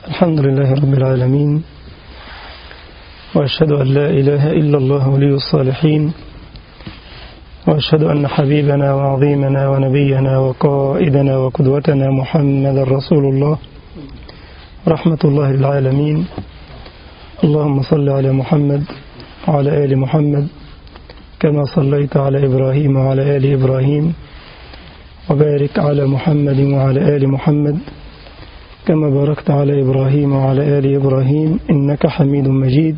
الحمد لله رب العالمين وأشهد أن لا إله إلا الله ولي الصالحين وأشهد أن حبيبنا وعظيمنا ونبينا وقائدنا وقدوتنا محمد رسول الله رحمة الله للعالمين اللهم صل على محمد وعلى آل محمد كما صليت على إبراهيم وعلى آل إبراهيم وبارك على محمد وعلى آل محمد كما باركت على إبراهيم وعلى آل إبراهيم إنك حميد مجيد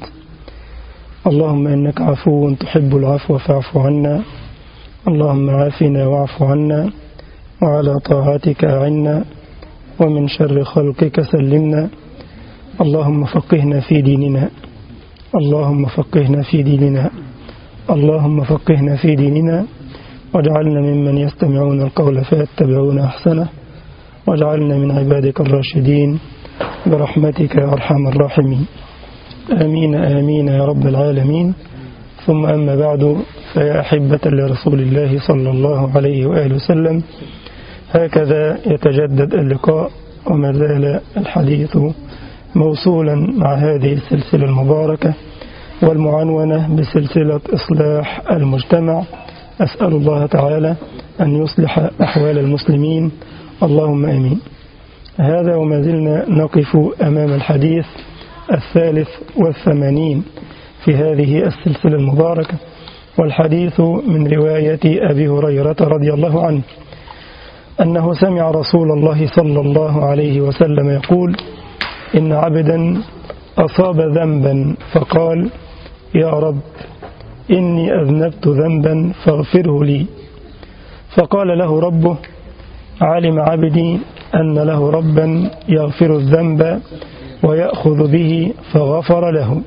اللهم إنك عفو تحب العفو فاعف عنا اللهم عافنا واعف عنا وعلى طاعتك أعنا ومن شر خلقك سلمنا اللهم فقهنا في ديننا اللهم فقهنا في ديننا اللهم فقهنا في ديننا واجعلنا ممن يستمعون القول فيتبعون أحسنه واجعلنا من عبادك الراشدين برحمتك يا أرحم الراحمين آمين آمين يا رب العالمين ثم أما بعد فيا أحبة لرسول الله صلى الله عليه وآله وسلم هكذا يتجدد اللقاء وما زال الحديث موصولا مع هذه السلسلة المباركة والمعنونة بسلسلة إصلاح المجتمع أسأل الله تعالى أن يصلح أحوال المسلمين اللهم امين. هذا وما زلنا نقف امام الحديث الثالث والثمانين في هذه السلسله المباركه والحديث من روايه ابي هريره رضي الله عنه انه سمع رسول الله صلى الله عليه وسلم يقول ان عبدا اصاب ذنبا فقال يا رب اني اذنبت ذنبا فاغفره لي فقال له ربه علم عبدي أن له ربا يغفر الذنب ويأخذ به فغفر له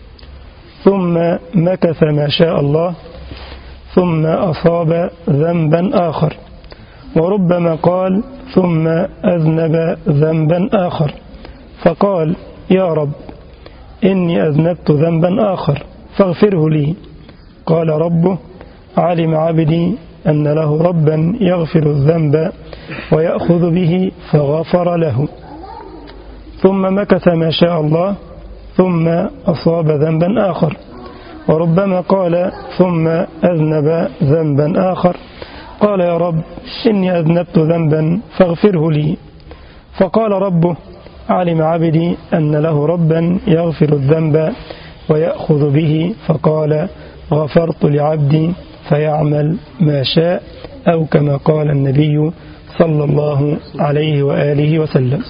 ثم مكث ما شاء الله ثم أصاب ذنبا آخر وربما قال ثم أذنب ذنبا آخر فقال يا رب إني أذنبت ذنبا آخر فاغفره لي قال ربه علم عبدي أن له ربا يغفر الذنب ويأخذ به فغفر له ثم مكث ما شاء الله ثم أصاب ذنبا آخر وربما قال ثم أذنب ذنبا آخر قال يا رب إني أذنبت ذنبا فاغفره لي فقال ربه علم عبدي أن له ربا يغفر الذنب ويأخذ به فقال غفرت لعبدي فيعمل ما شاء أو كما قال النبي صلى الله عليه وآله وسلم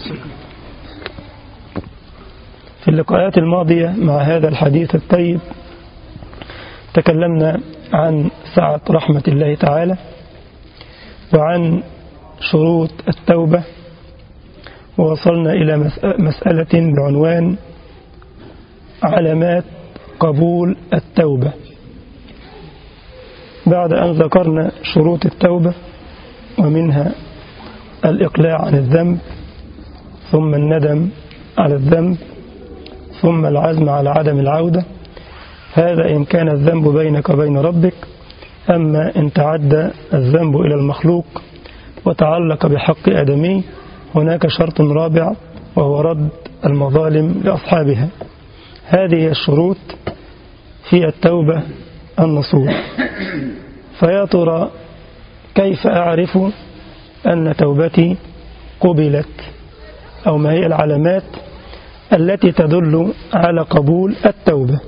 في اللقاءات الماضية مع هذا الحديث الطيب تكلمنا عن سعة رحمة الله تعالى وعن شروط التوبة ووصلنا إلى مسألة بعنوان علامات قبول التوبة بعد أن ذكرنا شروط التوبة ومنها الإقلاع عن الذنب ثم الندم على الذنب ثم العزم على عدم العودة هذا إن كان الذنب بينك وبين ربك أما إن تعدى الذنب إلى المخلوق وتعلق بحق آدمي هناك شرط رابع وهو رد المظالم لأصحابها هذه الشروط في التوبة النصوح فيا ترى كيف أعرف أن توبتي قبلت أو ما هي العلامات التي تدل على قبول التوبة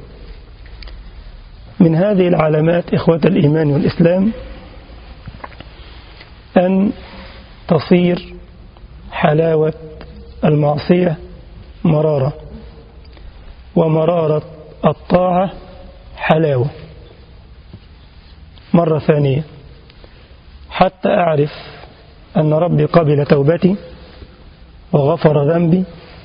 من هذه العلامات إخوة الإيمان والإسلام أن تصير حلاوة المعصية مرارة ومرارة الطاعة حلاوة مرة ثانية حتى أعرف أن ربي قبل توبتي وغفر ذنبي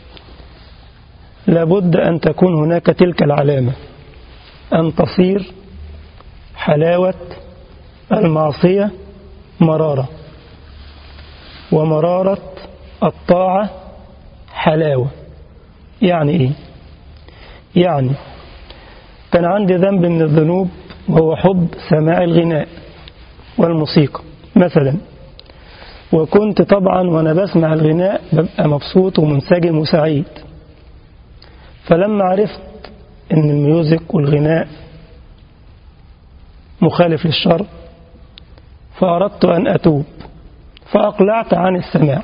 لابد أن تكون هناك تلك العلامة أن تصير حلاوة المعصية مرارة ومرارة الطاعة حلاوة يعني إيه؟ يعني كان عندي ذنب من الذنوب وهو حب سماع الغناء والموسيقى مثلا وكنت طبعا وأنا بسمع الغناء ببقى مبسوط ومنسجم وسعيد فلما عرفت ان الميوزك والغناء مخالف للشرع فأردت أن أتوب فأقلعت عن السماع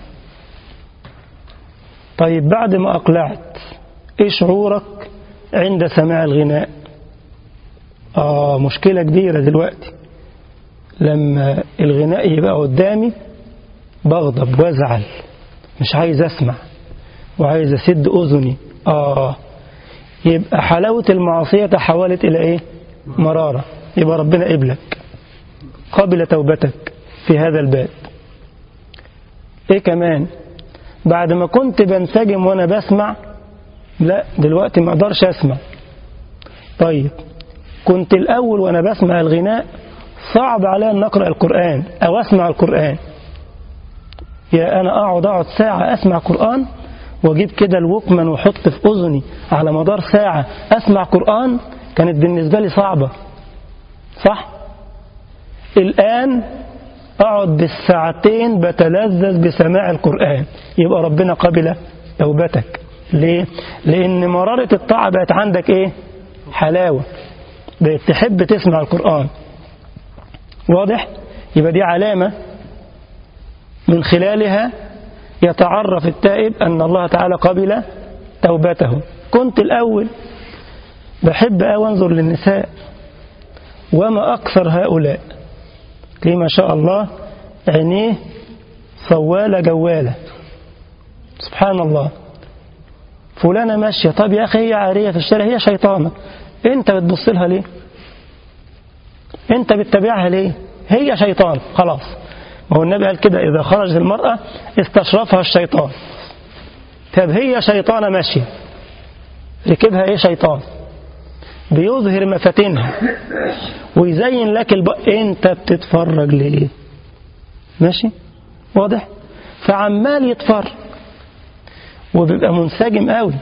طيب بعد ما أقلعت إيه شعورك عند سماع الغناء آه مشكلة كبيرة دلوقتي لما الغناء يبقى قدامي بغضب وازعل مش عايز أسمع وعايز أسد أذني آه يبقى حلاوة المعصية تحولت إلى إيه مرارة يبقى ربنا قبلك قبل توبتك في هذا الباب ايه كمان بعد ما كنت بنسجم وانا بسمع لا دلوقتي ما اقدرش اسمع طيب كنت الاول وانا بسمع الغناء صعب علي ان اقرا القران او اسمع القران يا انا اقعد اقعد ساعه اسمع قران واجيب كده الوكمان واحط في اذني على مدار ساعه اسمع قران كانت بالنسبه لي صعبه صح الآن أقعد بالساعتين بتلذذ بسماع القرآن يبقى ربنا قبل توبتك ليه؟ لأن مرارة الطاعة بقت عندك إيه؟ حلاوة بقت تحب تسمع القرآن واضح؟ يبقى دي علامة من خلالها يتعرف التائب أن الله تعالى قبل توبته كنت الأول بحب أوي أنظر للنساء وما أكثر هؤلاء ليه ما شاء الله عينيه صوالة جوالة سبحان الله فلانة ماشية طب يا أخي هي عارية في الشارع هي شيطانة أنت بتبص لها ليه أنت بتتابعها ليه هي شيطان خلاص ما هو النبي قال كده إذا خرجت المرأة استشرفها الشيطان طب هي شيطانة ماشية ركبها إيه شيطان بيظهر مفاتنها ويزين لك الب... انت بتتفرج ليه ماشي واضح فعمال يتفرج وبيبقى منسجم قوي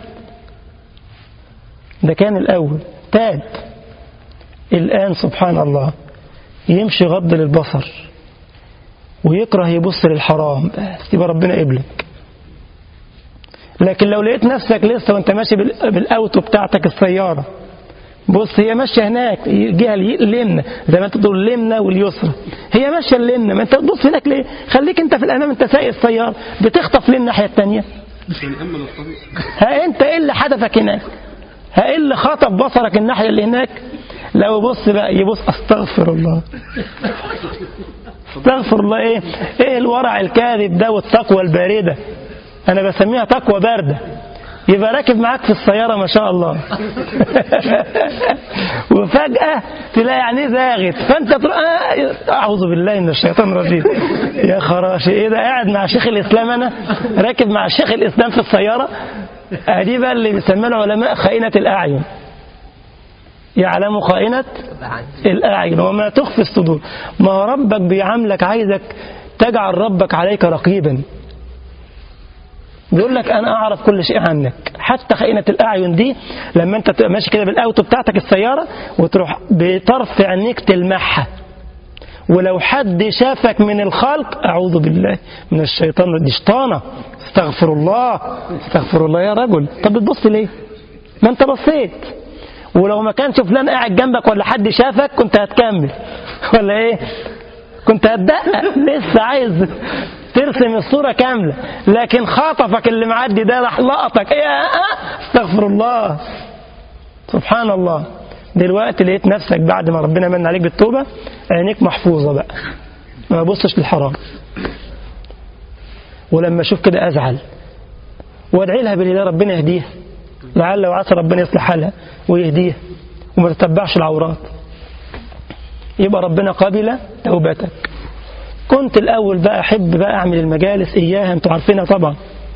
ده كان الاول تاب الان سبحان الله يمشي غض للبصر ويكره يبص للحرام بس يبقى ربنا قبلك لكن لو لقيت نفسك لسه وانت ماشي بالاوتو بتاعتك السياره بص هي ماشيه هناك الجهه اليمنى زي ما انت تقول اليمنى واليسرى هي ماشيه اليمنى ما انت تبص هناك ليه خليك انت في الامام انت سايق السياره بتخطف ليه الناحيه الثانيه ها انت ايه اللي حدفك هناك ها ايه اللي خطف بصرك الناحيه اللي هناك لو بص بقى يبص استغفر الله استغفر الله ايه ايه الورع الكاذب ده والتقوى البارده انا بسميها تقوى بارده يبقى راكب معاك في السيارة ما شاء الله وفجأة تلاقي عينيه زاغت فأنت تروح آه أعوذ بالله من الشيطان الرجيم يا خراشي إيه ده قاعد مع شيخ الإسلام أنا راكب مع شيخ الإسلام في السيارة دي بقى اللي بيسميه العلماء خائنة الأعين يعلم خائنة الأعين وما تخفي الصدور ما ربك بيعاملك عايزك تجعل ربك عليك رقيبا بيقول لك انا اعرف كل شيء عنك حتى خائنه الاعين دي لما انت تبقى ماشي كده بالاوتو بتاعتك السياره وتروح بطرف عينيك تلمحها ولو حد شافك من الخلق اعوذ بالله من الشيطان دي شيطانه استغفر الله استغفر الله يا رجل طب بتبص ليه ما انت بصيت ولو ما كانش فلان قاعد جنبك ولا حد شافك كنت هتكمل ولا ايه كنت هتدقق لسه عايز ترسم الصورة كاملة لكن خاطفك اللي معدي ده راح لقطك ايه استغفر الله سبحان الله دلوقتي لقيت نفسك بعد ما ربنا من عليك بالتوبة عينيك محفوظة بقى ما ببصش للحرام ولما اشوف كده ازعل وادعي لها بالله ربنا يهديها لعل وعسى ربنا يصلح حالها ويهديها وما تتبعش العورات يبقى ربنا قبل توبتك كنت الأول بقى أحب بقى أعمل المجالس إياها أنتوا عارفينها طبعا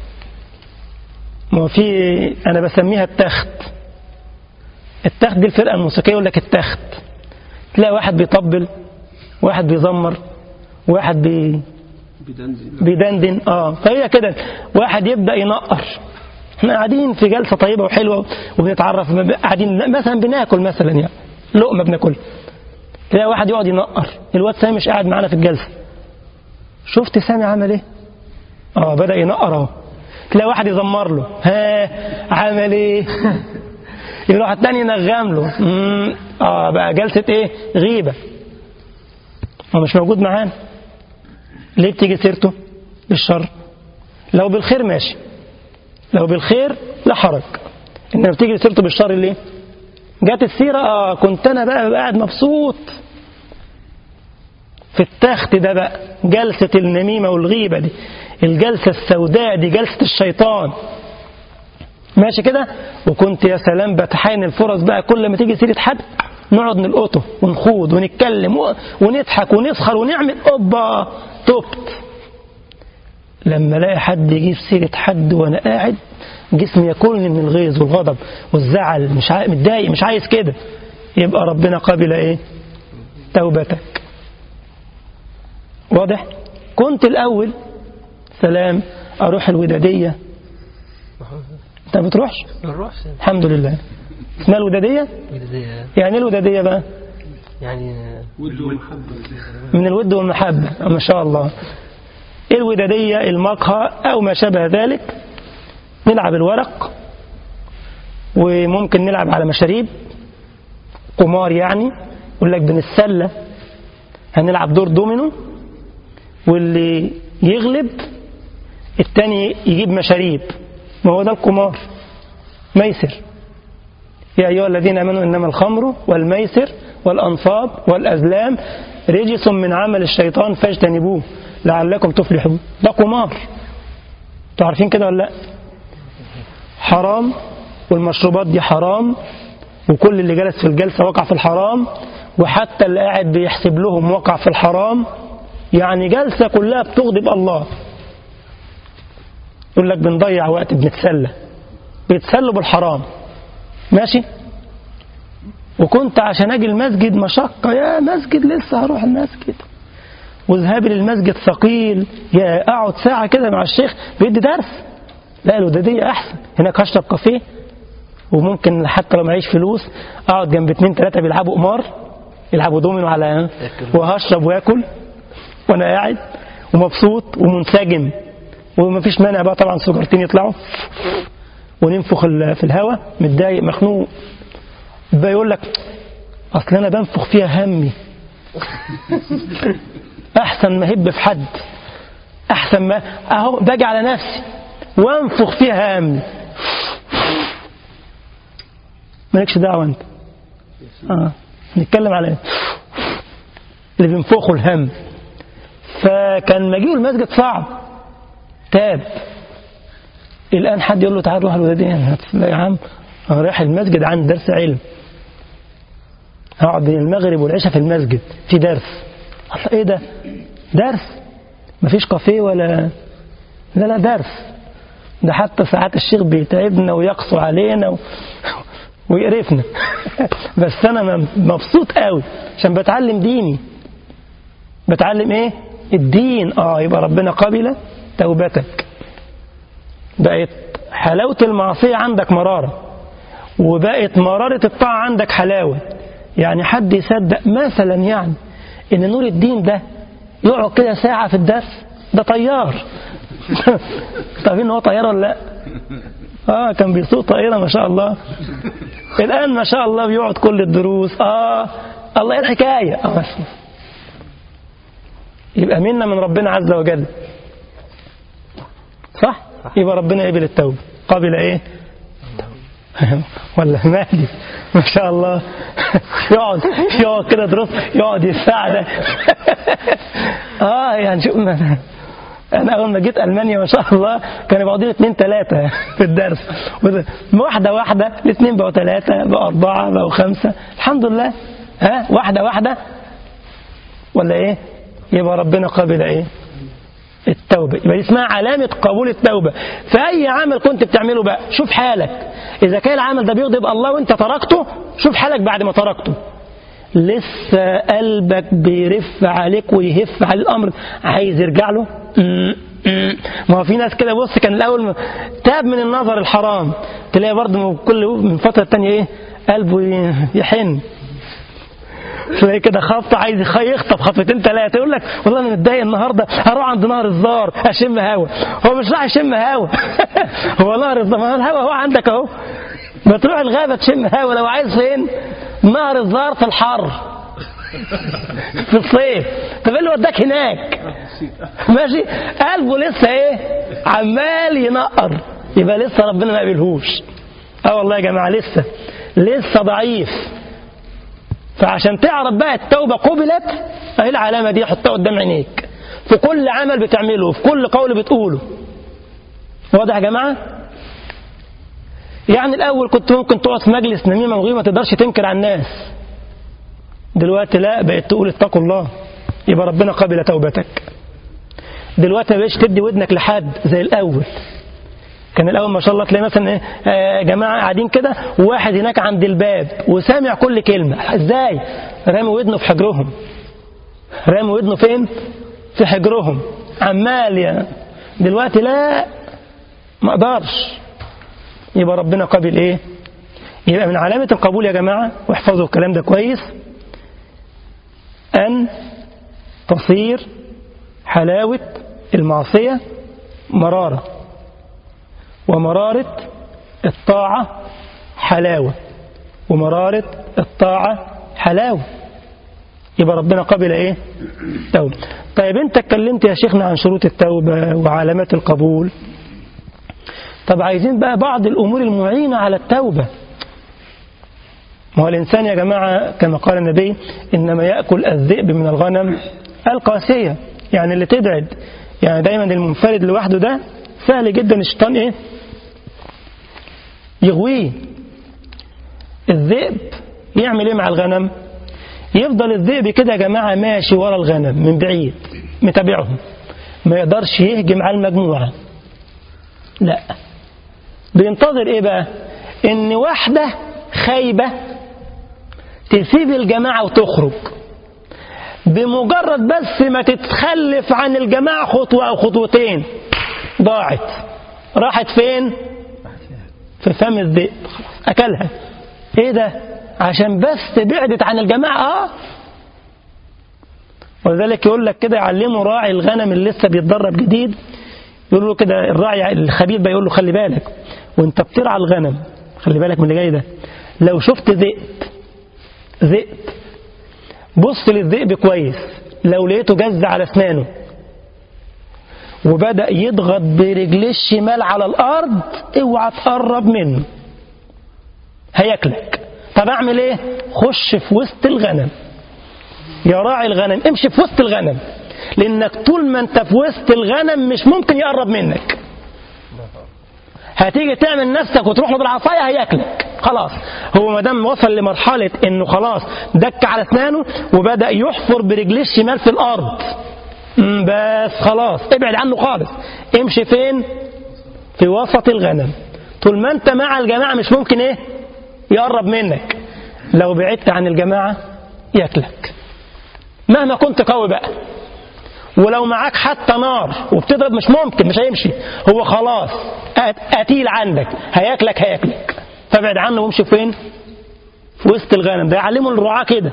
ما في أنا بسميها التخت التخت دي الفرقة الموسيقية يقول لك التخت تلاقي واحد بيطبل واحد بيزمر واحد بي بيدندن اه فهي كده واحد يبدأ ينقر احنا قاعدين في جلسة طيبة وحلوة وبنتعرف قاعدين مثلا بناكل مثلا يعني لقمة بناكل تلاقي واحد يقعد ينقر الواد سامي مش قاعد معانا في الجلسة شفت سامي عمل ايه اه بدأ ينقر اهو تلاقي واحد يزمر له ها عمل ايه يروح التاني ينغم له مم، اه بقى جلسة ايه غيبة هو مش موجود معانا ليه بتيجي سيرته بالشر لو بالخير ماشي لو بالخير لا حرج انما بتيجي سيرته بالشر ليه جت السيرة اه كنت انا بقى قاعد مبسوط في التخت ده بقى جلسة النميمة والغيبة دي الجلسة السوداء دي جلسة الشيطان ماشي كده وكنت يا سلام بتحاين الفرص بقى كل ما تيجي سيرة حد نقعد نلقطه ونخوض ونتكلم و- ونضحك ونسخر ونعمل اوبا تبت لما الاقي حد يجيب سيرة حد وانا قاعد جسمي ياكلني من الغيظ والغضب والزعل مش عاي... متضايق مش عايز كده يبقى ربنا قبل ايه توبتك واضح كنت الاول سلام اروح الوداديه انت ما بتروحش بنروحش الحمد لله اسمها الوداديه ودادية يعني ايه الوداديه بقى يعني من الود والمحبة ما شاء الله الودادية المقهى أو ما شابه ذلك نلعب الورق وممكن نلعب على مشاريب قمار يعني يقول لك بنتسلى هنلعب دور دومينو واللي يغلب التاني يجيب مشاريب ما هو ده القمار ميسر يا أيها الذين آمنوا إنما الخمر والميسر والأنصاب والأزلام رجس من عمل الشيطان فاجتنبوه لعلكم تفلحون ده قمار انتوا عارفين كده ولا لا حرام والمشروبات دي حرام وكل اللي جلس في الجلسة وقع في الحرام وحتى اللي قاعد بيحسب لهم وقع في الحرام يعني جلسة كلها بتغضب الله يقول لك بنضيع وقت بنتسلى بيتسلوا بالحرام ماشي وكنت عشان اجي المسجد مشقة يا مسجد لسه هروح المسجد وذهابي للمسجد ثقيل يا اقعد ساعة كده مع الشيخ بيدي درس لا الودادية احسن هناك هشرب كافيه وممكن حتى لو معيش فلوس اقعد جنب اتنين تلاتة بيلعبوا قمار يلعبوا دومينو على وهشرب واكل وانا قاعد ومبسوط ومنسجم ومفيش مانع بقى طبعا سجارتين يطلعوا وننفخ ال- في الهواء متضايق مخنوق بقى يقول لك اصل انا بنفخ فيها همي احسن ما هب في حد احسن ما اهو باجي على نفسي وانفخ فيها همي مالكش دعوه انت اه نتكلم على ايه اللي بينفخوا الهم فكان مجيء المسجد صعب تاب الآن حد يقول له تعال روح الودادية لا يا عم أنا رايح المسجد عن درس علم هقعد بين المغرب والعشاء في المسجد في درس الله ايه ده درس مفيش كافيه ولا لا لا درس ده حتى ساعات الشيخ بيتعبنا ويقسو علينا و... ويقرفنا بس انا م- مبسوط قوي عشان بتعلم ديني بتعلم ايه الدين اه يبقى ربنا قبل توبتك بقت حلاوة المعصية عندك مرارة وبقت مرارة الطاعة عندك حلاوة يعني حد يصدق مثلا يعني ان نور الدين ده يقعد كده ساعة في الدرس ده طيار طب ان هو طيار ولا لا اه كان بيسوق طائرة ما شاء الله الآن ما شاء الله بيقعد كل الدروس اه الله ايه الحكاية آه بس يبقى منا من ربنا عز وجل صح يبقى ربنا قبل التوبة قبل ايه ولا مهدي ما شاء الله يقعد يقعد كده دروس يقعد يساعد اه يعني شوف انا اول ما جيت المانيا ما شاء الله كانوا بيقعدوا اثنين ثلاثه في الدرس واحده واحده الاثنين بقوا ثلاثه بقوا اربعه بقوا خمسه الحمد لله ها واحده واحده ولا ايه يبقى ربنا قابل ايه التوبة يبقى دي اسمها علامة قبول التوبة فأي عمل كنت بتعمله بقى شوف حالك إذا كان العمل ده بيغضب الله وانت تركته شوف حالك بعد ما تركته لسه قلبك بيرف عليك ويهف على الأمر عايز يرجع له م- م- ما هو في ناس كده بص كان الأول م- تاب من النظر الحرام تلاقي برضه من كل من فترة تانية إيه قلبه ي- يحن تلاقي كده خبط عايز يخ- يخطف خطفتين ثلاثه يقول لك والله انا متضايق النهارده هروح عند نهر الزار اشم هوا هو مش راح يشم هوا هو نهر الزار ما هو الهوا هو عندك اهو ما تروح الغابه تشم هوا لو عايز فين نهر الزار في الحر في الصيف طب ايه اللي وداك هناك ماشي قلبه لسه ايه عمال ينقر يبقى لسه ربنا ما قبلهوش اه والله يا جماعه لسه لسه ضعيف فعشان تعرف بقى التوبه قبلت اهي العلامه دي حطها قدام عينيك في كل عمل بتعمله في كل قول بتقوله واضح يا جماعه يعني الاول كنت ممكن تقعد في مجلس نميمه وغيره ما تقدرش تنكر على الناس دلوقتي لا بقيت تقول اتقوا الله يبقى ربنا قبل توبتك دلوقتي ما بقتش تدي ودنك لحد زي الاول كان الاول ما شاء الله تلاقي مثلا ايه آه، جماعه قاعدين كده وواحد هناك عند الباب وسامع كل كلمه ازاي رامي ودنه في حجرهم رامي ودنه فين في حجرهم عمال يا دلوقتي لا ما اقدرش يبقى ربنا قابل ايه يبقى من علامه القبول يا جماعه واحفظوا الكلام ده كويس ان تصير حلاوه المعصيه مراره ومرارة الطاعة حلاوة ومرارة الطاعة حلاوة يبقى ربنا قبل ايه توبة طيب انت اتكلمت يا شيخنا عن شروط التوبة وعلامات القبول طب عايزين بقى بعض الأمور المعينة على التوبة ما هو الإنسان يا جماعة كما قال النبي إنما يأكل الذئب من الغنم القاسية يعني اللي تبعد يعني دايما المنفرد لوحده ده سهل جدا الشيطان ايه يغويه الذئب يعمل ايه مع الغنم يفضل الذئب كده يا جماعة ماشي ورا الغنم من بعيد متابعهم ما يقدرش يهجم على المجموعة لا بينتظر ايه بقى ان واحدة خايبة تسيب الجماعة وتخرج بمجرد بس ما تتخلف عن الجماعة خطوة أو خطوتين ضاعت راحت فين في فم الذئب أكلها إيه ده عشان بس بعدت عن الجماعة آه ولذلك يقول لك كده يعلموا راعي الغنم اللي لسه بيتدرب جديد يقول له كده الراعي الخبير بقى يقول له خلي بالك وانت بترعى الغنم خلي بالك من اللي جاي ده لو شفت ذئب ذئب بص للذئب كويس لو لقيته جز على اسنانه وبدأ يضغط برجليه الشمال على الأرض اوعى تقرب منه هياكلك طب اعمل ايه خش في وسط الغنم يا راعي الغنم امشي في وسط الغنم لانك طول ما انت في وسط الغنم مش ممكن يقرب منك هتيجي تعمل نفسك وتروح له بالعصايه هياكلك خلاص هو ما دام وصل لمرحله انه خلاص دك على اسنانه وبدا يحفر برجليه الشمال في الارض مم، بس خلاص ابعد عنه خالص امشي فين في وسط الغنم طول ما انت مع الجماعه مش ممكن ايه يقرب منك لو بعدت عن الجماعه ياكلك مهما كنت قوي بقى ولو معاك حتى نار وبتضرب مش ممكن مش هيمشي هو خلاص قت- قتيل عندك هياكلك هياكلك فابعد عنه وامشي فين في وسط الغنم ده يعلموا الرعاة كده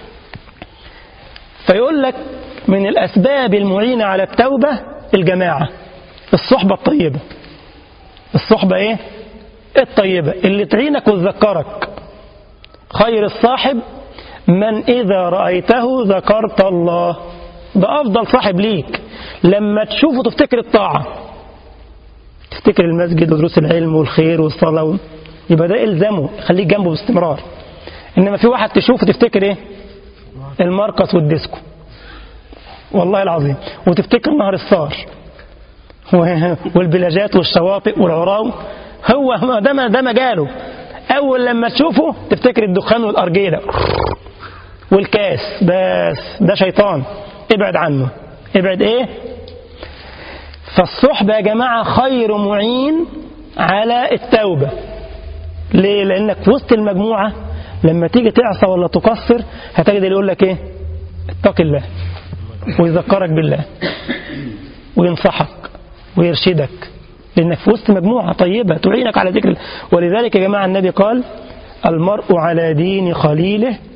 فيقول لك من الأسباب المعينة على التوبة الجماعة الصحبة الطيبة الصحبة ايه الطيبة اللي تعينك وتذكرك خير الصاحب من إذا رأيته ذكرت الله ده أفضل صاحب ليك لما تشوفه تفتكر الطاعة تفتكر المسجد ودروس العلم والخير والصلاة و... يبقى ده إلزامه خليك جنبه باستمرار إنما في واحد تشوفه تفتكر إيه المرقص والديسكو والله العظيم وتفتكر نهر الصار و- والبلاجات والشواطئ والعراو هو ما- ده ما- ده مجاله أول لما تشوفه تفتكر الدخان والأرجية ده والكاس بس ده شيطان ابعد عنه ابعد ايه فالصحبة يا جماعة خير معين على التوبة ليه لأنك في وسط المجموعة لما تيجي تعصى ولا تقصر هتجد اللي يقول لك ايه اتق الله ويذكرك بالله وينصحك ويرشدك لأنك في وسط مجموعة طيبة تعينك على ذكر الله ولذلك يا جماعة النبي قال المرء على دين خليله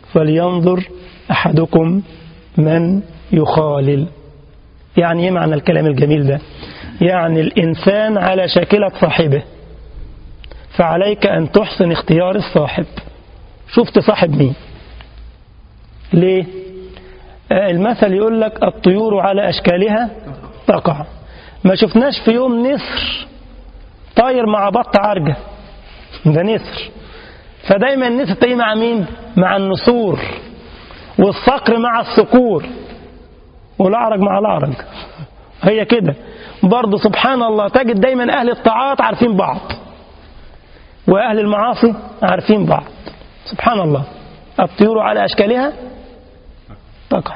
فلينظر أحدكم من يخالل يعني ايه معنى الكلام الجميل ده يعني الإنسان على شاكلة صاحبه فعليك أن تحسن اختيار الصاحب شفت صاحب مين ليه آه، المثل يقول لك الطيور على أشكالها تقع ما شفناش في يوم نسر طاير مع بط عرجة ده نسر فدايما النسر تلاقيه مع مين مع النسور والصقر مع الصقور والأعرج مع الأعرج هي كده برضه سبحان الله تجد دايما أهل الطاعات عارفين بعض وأهل المعاصي عارفين بعض سبحان الله الطيور على أشكالها تقع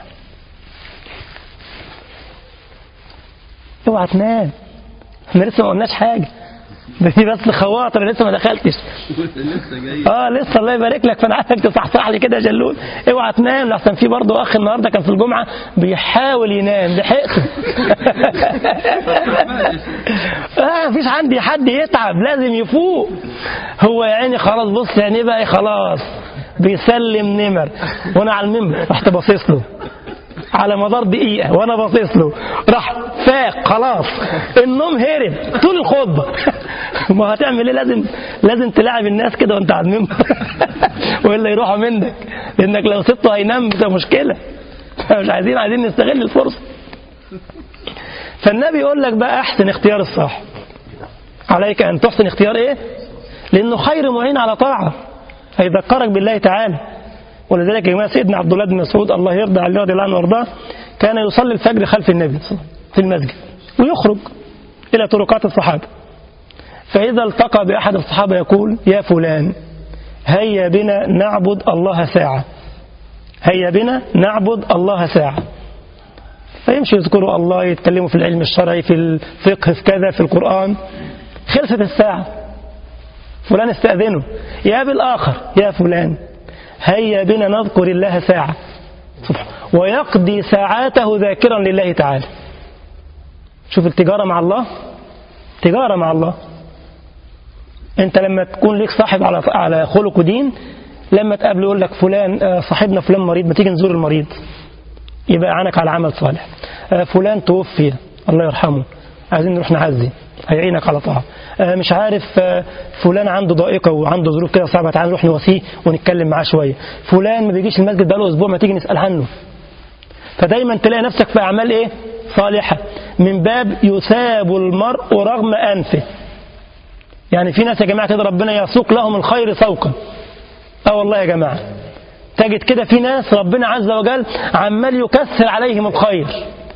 اوعى تنام احنا لسه ما قلناش حاجة ده دي بس خواطر لسه ما دخلتش لسه جاي اه لسه الله يبارك لك فانا عايزك تصحصح لي كده يا جلول اوعى تنام لحسن في برضه اخ النهارده كان في الجمعه بيحاول ينام لحقته اه مفيش عندي حد يتعب لازم يفوق هو يا عيني خلاص بص يعني بقى إيه خلاص بيسلم نمر وانا على المنبر رحت باصص له على مدار دقيقة وأنا باصص له راح فاق خلاص النوم هرب طول الخطبة ما هتعمل إيه لازم لازم تلاعب الناس كده وأنت على المنبر وإلا يروحوا منك لأنك لو سبته هينام ده مشكلة مش عايزين عايزين نستغل الفرصة فالنبي يقول لك بقى أحسن اختيار الصح عليك أن تحسن اختيار إيه لأنه خير معين على طاعة هيذكرك بالله تعالى ولذلك يا جماعه سيدنا عبد الله بن مسعود الله يرضى عليه رضي الله عنه وارضاه كان يصلي الفجر خلف النبي صلى الله عليه وسلم في المسجد ويخرج الى طرقات الصحابه فاذا التقى باحد الصحابه يقول يا فلان هيا بنا نعبد الله ساعه هيا بنا نعبد الله ساعه فيمشي يذكروا الله يتكلموا في العلم الشرعي في الفقه في كذا في القرآن خلصت الساعة فلان استأذنه يا بالآخر يا فلان هيا بنا نذكر الله ساعة سبحان ويقضي ساعاته ذاكرا لله تعالى شوف التجارة مع الله تجارة مع الله انت لما تكون ليك صاحب على على خلق ودين لما تقابله يقول لك فلان آه، صاحبنا فلان مريض ما تيجي نزور المريض يبقى عينك على عمل صالح آه، فلان توفي الله يرحمه عايزين نروح نعزي هيعينك على طاعة آه، مش عارف آه، فلان عنده ضائقة وعنده ظروف كده صعبة تعال نروح نواسيه ونتكلم معاه شوية فلان ما بيجيش المسجد بقاله أسبوع ما تيجي نسأل عنه فدايما تلاقي نفسك في أعمال إيه صالحة من باب يثاب المرء رغم أنفه يعني في ناس يا جماعة كده ربنا يسوق لهم الخير سوقا اه والله يا جماعة تجد كده في ناس ربنا عز وجل عمال يكسر عليهم الخير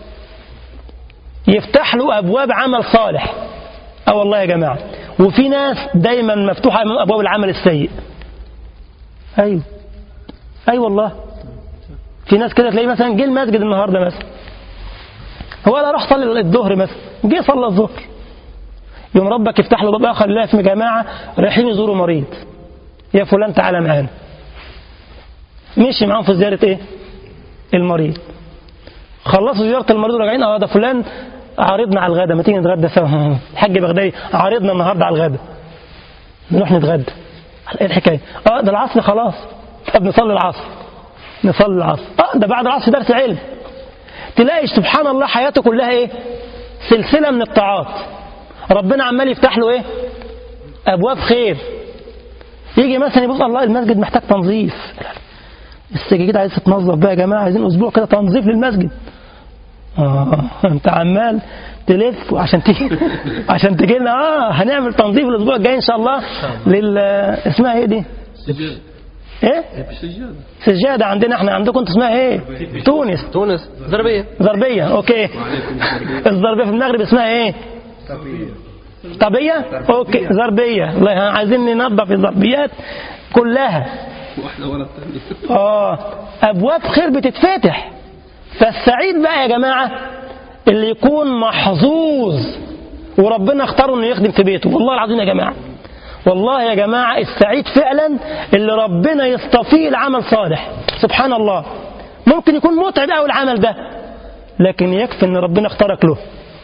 يفتح له أبواب عمل صالح اه والله يا جماعة وفي ناس دايما مفتوحة أمام أبواب العمل السيء أيوه أيوه والله في ناس كده تلاقيه مثلا جه المسجد النهارده مثلا هو لا راح صلي الظهر مثلا جه صلى الظهر يوم ربك يفتح له باب اخر يلاقي في جماعه رايحين يزوروا مريض يا فلان تعالى معانا مشي معاهم في زياره ايه المريض خلصوا زياره المريض وراجعين اه ده فلان عارضنا على الغدا ما تيجي نتغدى سوا الحاج بغدادي عارضنا النهارده على الغدا نروح نتغدى ايه الحكايه اه ده العصر خلاص طب نصلي العصر نصلي العصر اه ده بعد العصر درس علم تلاقي سبحان الله حياته كلها ايه سلسله من الطاعات ربنا عمال يفتح له ايه ابواب خير يجي مثلا يبص الله المسجد محتاج تنظيف السجاجيد عايز تتنظف بقى يا جماعه عايزين اسبوع كده تنظيف للمسجد اه انت عمال تلف عشان تيجي عشان تجي لنا اه هنعمل تنظيف الاسبوع الجاي ان شاء الله لل اسمها ايه دي؟ سجاد ايه؟ سجاد سجاده عندنا احنا عندكم انتوا اسمها ايه؟ تونس تونس زربية زربيه اوكي الزربيه في المغرب اسمها ايه؟ طبيه اوكي زربيه الله عايزين ننظف الزربيات كلها واحدة ورا الثانية اه ابواب خير بتتفتح فالسعيد بقى يا جماعه اللي يكون محظوظ وربنا اختاره انه يخدم في بيته والله العظيم يا جماعه والله يا جماعه السعيد فعلا اللي ربنا يصطفيه لعمل صالح سبحان الله ممكن يكون متعب قوي العمل ده لكن يكفي ان ربنا اختارك له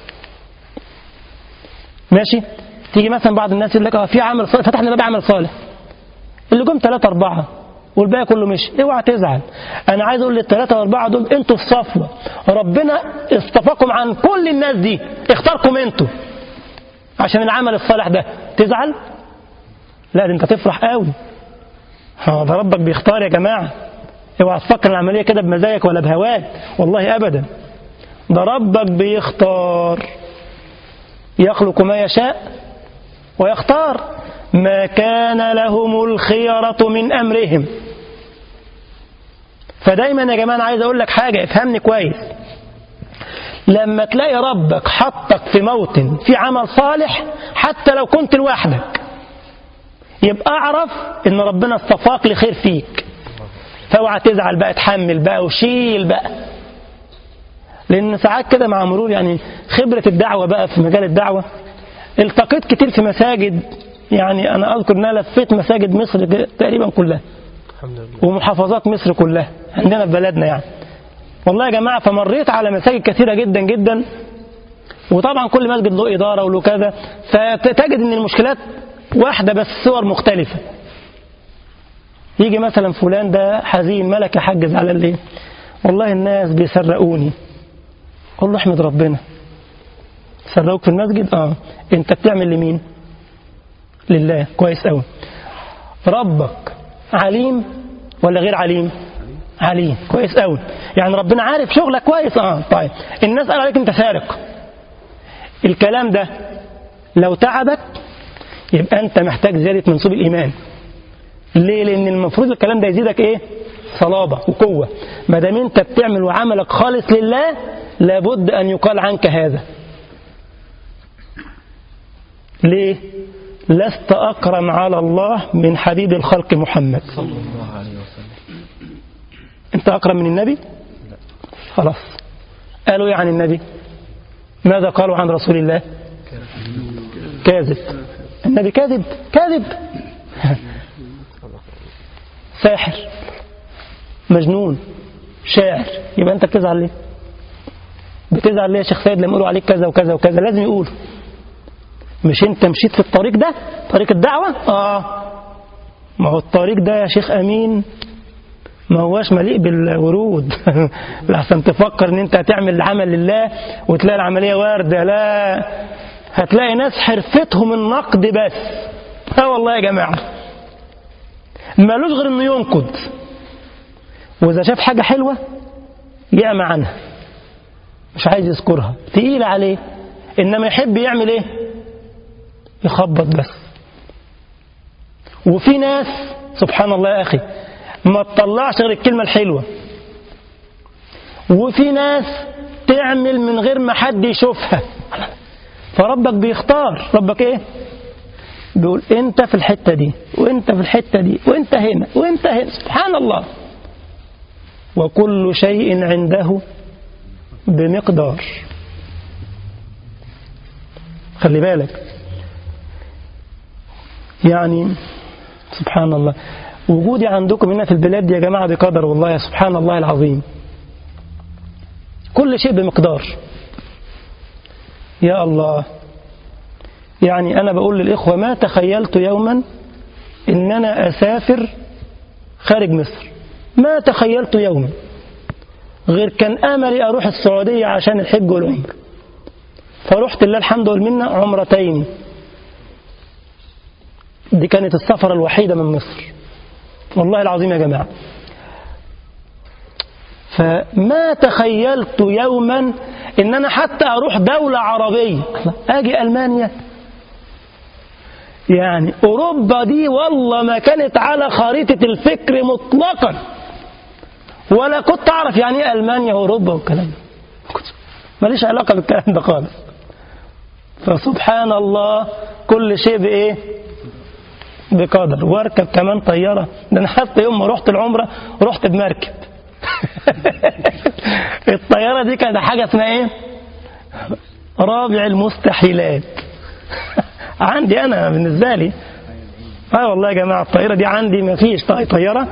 ماشي تيجي مثلا بعض الناس يقول لك اه في عمل صالح فتحنا باب عمل صالح اللي جم ثلاثة أربعة والباقي كله مشي اوعى تزعل انا عايز اقول للثلاثه والاربعه دول انتوا في صفوه ربنا اصطفاكم عن كل الناس دي اختاركم انتوا عشان العمل الصالح ده تزعل لا ده انت تفرح قوي ها ده ربك بيختار يا جماعه اوعى تفكر العمليه كده بمزاجك ولا بهواك والله ابدا ده ربك بيختار يخلق ما يشاء ويختار ما كان لهم الخيرة من أمرهم فدايما يا جماعة أنا عايز أقول لك حاجة افهمني كويس لما تلاقي ربك حطك في موطن في عمل صالح حتى لو كنت لوحدك يبقى اعرف ان ربنا اصطفاك لخير فيك فاوعى تزعل بقى تحمل بقى وشيل بقى لان ساعات كده مع مرور يعني خبرة الدعوة بقى في مجال الدعوة التقيت كتير في مساجد يعني انا اذكر ان انا لفيت مساجد مصر تقريبا كلها الحمد لله ومحافظات مصر كلها عندنا في بلدنا يعني والله يا جماعة فمريت على مساجد كثيرة جدا جدا وطبعا كل مسجد له إدارة وله كذا فتجد أن المشكلات واحدة بس صور مختلفة يجي مثلا فلان ده حزين ملك يا حاج زعلان ليه والله الناس بيسرقوني قول له احمد ربنا سرقوك في المسجد اه انت بتعمل لمين لله كويس قوي ربك عليم ولا غير عليم عليم كويس قوي يعني ربنا عارف شغلك كويس اه طيب الناس قال عليك انت سارق الكلام ده لو تعبك يبقى انت محتاج زياده منسوب الايمان ليه لان المفروض الكلام ده يزيدك ايه صلابه وقوه ما دام انت بتعمل وعملك خالص لله لابد ان يقال عنك هذا ليه لست اكرم على الله من حبيب الخلق محمد صلى الله عليه وسلم انت اكرم من النبي خلاص قالوا ايه عن النبي ماذا قالوا عن رسول الله كاذب النبي كاذب كاذب ساحر مجنون شاعر يبقى انت بتزعل ليه بتزعل ليه يا شيخ سيد لما يقولوا عليك كذا وكذا وكذا لازم يقولوا مش انت مشيت في الطريق ده طريق الدعوة اه ما هو الطريق ده يا شيخ امين ما هواش مليء بالورود لحسن تفكر ان انت هتعمل العمل لله وتلاقي العملية واردة لا هتلاقي ناس حرفتهم النقد بس اه والله يا جماعة مالوش غير انه ينقد واذا شاف حاجة حلوة يعمى عنها مش عايز يذكرها تقيلة عليه انما يحب يعمل ايه يخبط بس وفي ناس سبحان الله يا اخي ما تطلعش غير الكلمة الحلوة وفي ناس تعمل من غير ما حد يشوفها فربك بيختار ربك ايه بيقول انت في الحتة دي وانت في الحتة دي وانت هنا وانت هنا سبحان الله وكل شيء عنده بمقدار خلي بالك يعني سبحان الله وجودي عندكم هنا في البلاد دي يا جماعة بقدر والله يا سبحان الله العظيم كل شيء بمقدار يا الله يعني أنا بقول للإخوة ما تخيلت يوما إن أنا أسافر خارج مصر ما تخيلت يوما غير كان أملي أروح السعودية عشان الحج والعمر فرحت لله الحمد والمنة عمرتين دي كانت السفرة الوحيدة من مصر والله العظيم يا جماعة فما تخيلت يوما ان انا حتى اروح دولة عربية اجي المانيا يعني اوروبا دي والله ما كانت على خريطة الفكر مطلقا ولا كنت اعرف يعني ايه المانيا واوروبا والكلام ده ماليش علاقة بالكلام ده خالص فسبحان الله كل شيء بايه بقدر واركب كمان طيارة ده انا حتى يوم ما رحت العمرة رحت بمركب الطيارة دي كانت حاجة اسمها ايه رابع المستحيلات عندي انا بالنسبة لي اه والله يا جماعة الطيارة دي عندي ما فيش طيارة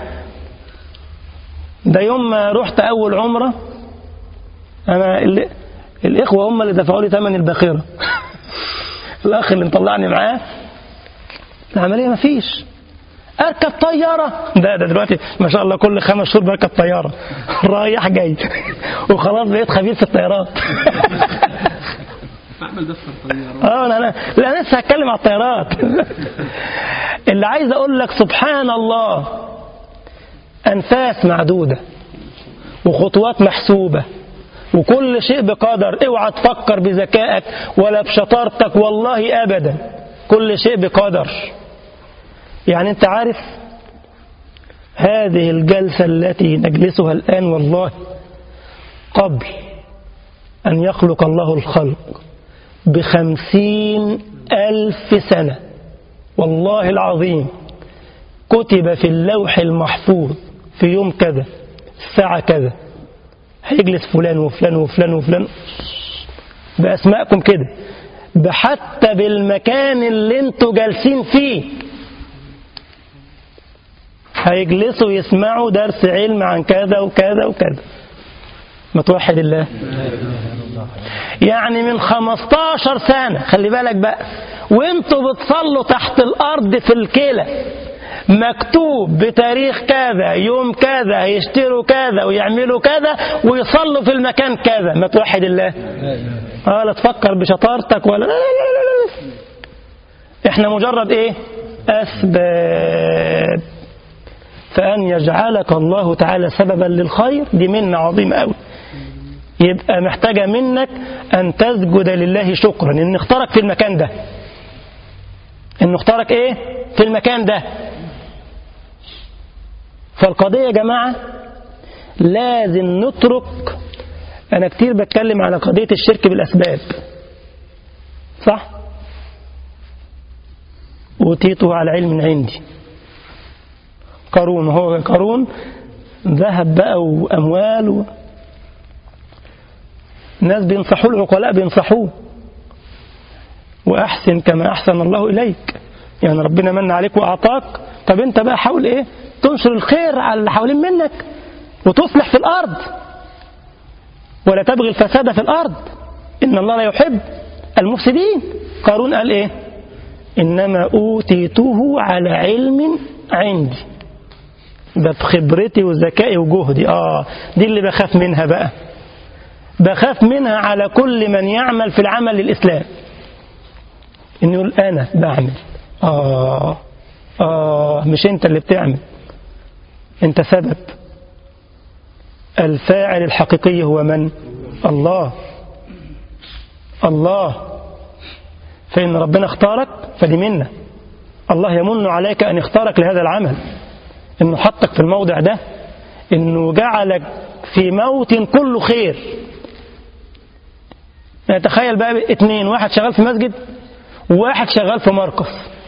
ده يوم ما رحت اول عمرة انا اللي الاخوة هم اللي دفعوا لي ثمن الباخرة الاخ اللي مطلعني معاه العملية ما فيش اركب طياره ده ده دلوقتي ما شاء الله كل خمس شهور بركب طياره رايح جاي وخلاص بقيت خبير في الطيارات اعمل دفتر طياره اه انا انا لا أنا لسه هتكلم على الطيارات اللي عايز اقول لك سبحان الله انفاس معدوده وخطوات محسوبه وكل شيء بقدر اوعى تفكر بذكائك ولا بشطارتك والله ابدا كل شيء بقدر يعني انت عارف هذه الجلسه التي نجلسها الان والله قبل ان يخلق الله الخلق بخمسين ألف سنة والله العظيم كتب في اللوح المحفوظ في يوم كذا الساعة كذا هيجلس فلان وفلان وفلان وفلان بأسمائكم كده بحتى بالمكان اللي انتوا جالسين فيه هيجلسوا يسمعوا درس علم عن كذا وكذا وكذا ما توحد الله يعني من 15 سنة خلي بالك بقى وانتوا بتصلوا تحت الأرض في الكلى مكتوب بتاريخ كذا يوم كذا هيشتروا كذا ويعملوا كذا ويصلوا في المكان كذا ما توحد الله اه لا تفكر بشطارتك ولا لا لا لا لا لا. احنا مجرد ايه اسباب فان يجعلك الله تعالى سببا للخير دي منة عظيمة قوي يبقى محتاجة منك أن تسجد لله شكرا إن اختارك في المكان ده إن اختارك إيه في المكان ده فالقضية يا جماعة لازم نترك أنا كتير بتكلم على قضية الشرك بالأسباب صح أوتيته على علم عندي قارون هو قارون ذهب بقى وأموال و... الناس بينصحوا العقلاء بينصحوه وأحسن كما أحسن الله إليك يعني ربنا من عليك وأعطاك طب أنت بقى حاول إيه تنشر الخير على اللي حوالين منك وتصلح في الأرض ولا تبغي الفساد في الأرض إن الله لا يحب المفسدين قارون قال إيه إنما أوتيته على علم عندي ده بخبرتي وذكائي وجهدي آه دي اللي بخاف منها بقى بخاف منها على كل من يعمل في العمل للإسلام إنه يقول أنا بعمل آه آه مش أنت اللي بتعمل أنت سبب الفاعل الحقيقي هو من الله الله فإن ربنا اختارك فدي منة الله يمن عليك أن اختارك لهذا العمل إنه حطك في الموضع ده إنه جعلك في موت كله خير يعني تخيل بقى اتنين واحد شغال في مسجد وواحد شغال في مركز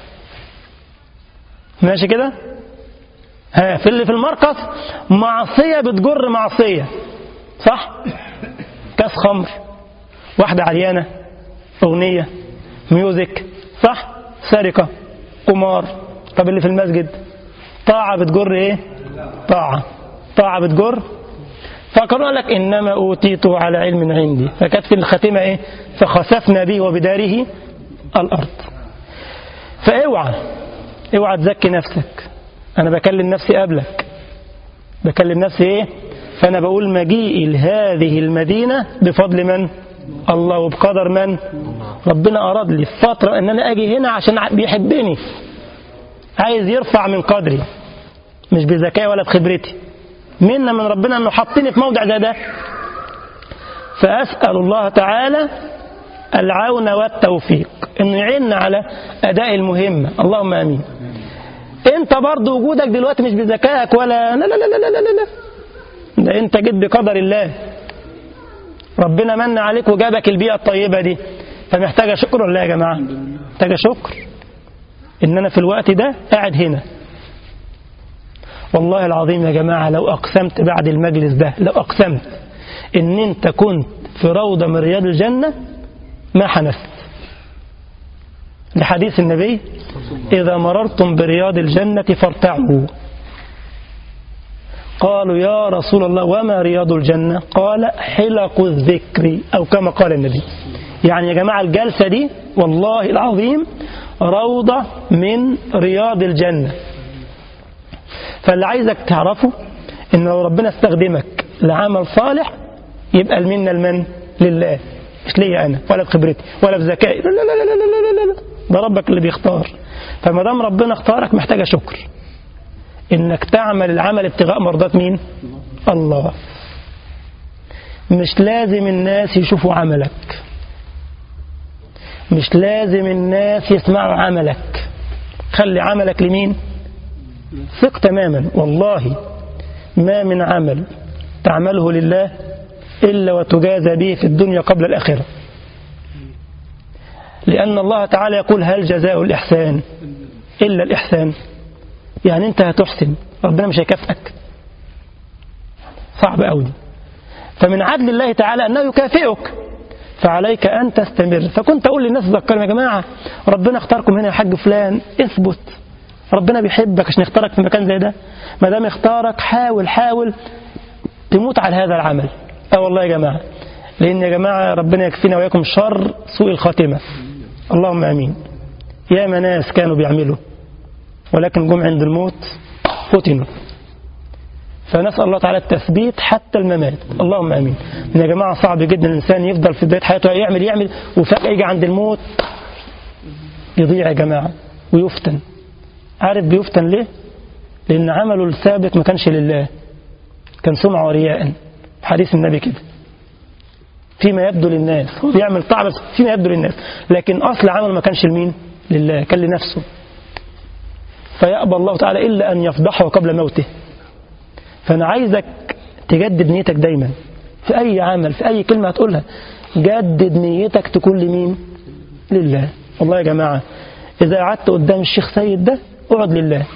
ماشي كده ها في اللي في المركز معصية بتجر معصية صح كاس خمر واحدة عريانة أغنية ميوزك صح سرقة قمار طب اللي في المسجد طاعة بتجر ايه طاعة طاعة بتجر فقالوا لك إنما أوتيته على علم عندي فكانت في الخاتمة إيه فخسفنا به وبداره الأرض فاوعى اوعى تزكي نفسك أنا بكلم نفسي قبلك بكلم نفسي إيه فأنا بقول مجيئي لهذه المدينة بفضل من الله وبقدر من ربنا أراد لي في فترة أن أنا أجي هنا عشان بيحبني عايز يرفع من قدري مش بذكائي ولا بخبرتي منا من ربنا أنه حطني في موضع زي ده فأسأل الله تعالى العون والتوفيق أنه يعيننا على أداء المهمة اللهم أمين أنت برضو وجودك دلوقتي مش بذكائك ولا لا لا لا لا لا لا, لا. ده أنت جيت بقدر الله ربنا من عليك وجابك البيئة الطيبة دي فمحتاجة شكر ولا يا جماعة محتاجة شكر إن أنا في الوقت ده قاعد هنا والله العظيم يا جماعة لو أقسمت بعد المجلس ده لو أقسمت إن أنت كنت في روضة من رياض الجنة ما حنست لحديث النبي إذا مررتم برياض الجنة فارتعوا قالوا يا رسول الله وما رياض الجنة قال حلق الذكر أو كما قال النبي يعني يا جماعة الجلسة دي والله العظيم روضة من رياض الجنة فاللي عايزك تعرفه ان لو ربنا استخدمك لعمل صالح يبقى المنة المن لله مش ليا انا ولا بخبرتي ولا بذكائي لا لا لا لا لا لا لا ده ربك اللي بيختار فما دام ربنا اختارك محتاجه شكر انك تعمل العمل ابتغاء مرضات مين الله مش لازم الناس يشوفوا عملك مش لازم الناس يسمعوا عملك خلي عملك لمين ثق تماما والله ما من عمل تعمله لله إلا وتجازى به في الدنيا قبل الآخرة لأن الله تعالى يقول هل جزاء الإحسان إلا الإحسان يعني أنت هتحسن ربنا مش هيكافئك صعب أوي فمن عدل الله تعالى أنه يكافئك فعليك أن تستمر فكنت أقول للناس ذكرهم يا جماعة ربنا اختاركم هنا يا حاج فلان اثبت ربنا بيحبك عشان يختارك في مكان زي ده ما دام اختارك حاول حاول تموت على هذا العمل اه والله يا جماعة لأن يا جماعة ربنا يكفينا وياكم شر سوء الخاتمة اللهم أمين يا ناس كانوا بيعملوا ولكن جم عند الموت فتنوا فنسأل الله تعالى التثبيت حتى الممات اللهم امين يا جماعه صعب جدا الانسان يفضل في بدايه حياته يعمل يعمل وفجاه يجي عند الموت يضيع يا جماعه ويفتن عارف بيفتن ليه؟ لان عمله الثابت ما كانش لله كان سمعه ورياء حديث النبي كده فيما يبدو للناس هو بيعمل طاعه بس فيما يبدو للناس لكن اصل عمله ما كانش لمين؟ لله كان لنفسه فيأبى الله تعالى إلا أن يفضحه قبل موته فأنا عايزك تجدد نيتك دايما في أي عمل في أي كلمة هتقولها جدد نيتك تكون لمين لله والله يا جماعة إذا قعدت قدام الشيخ سيد ده اقعد لله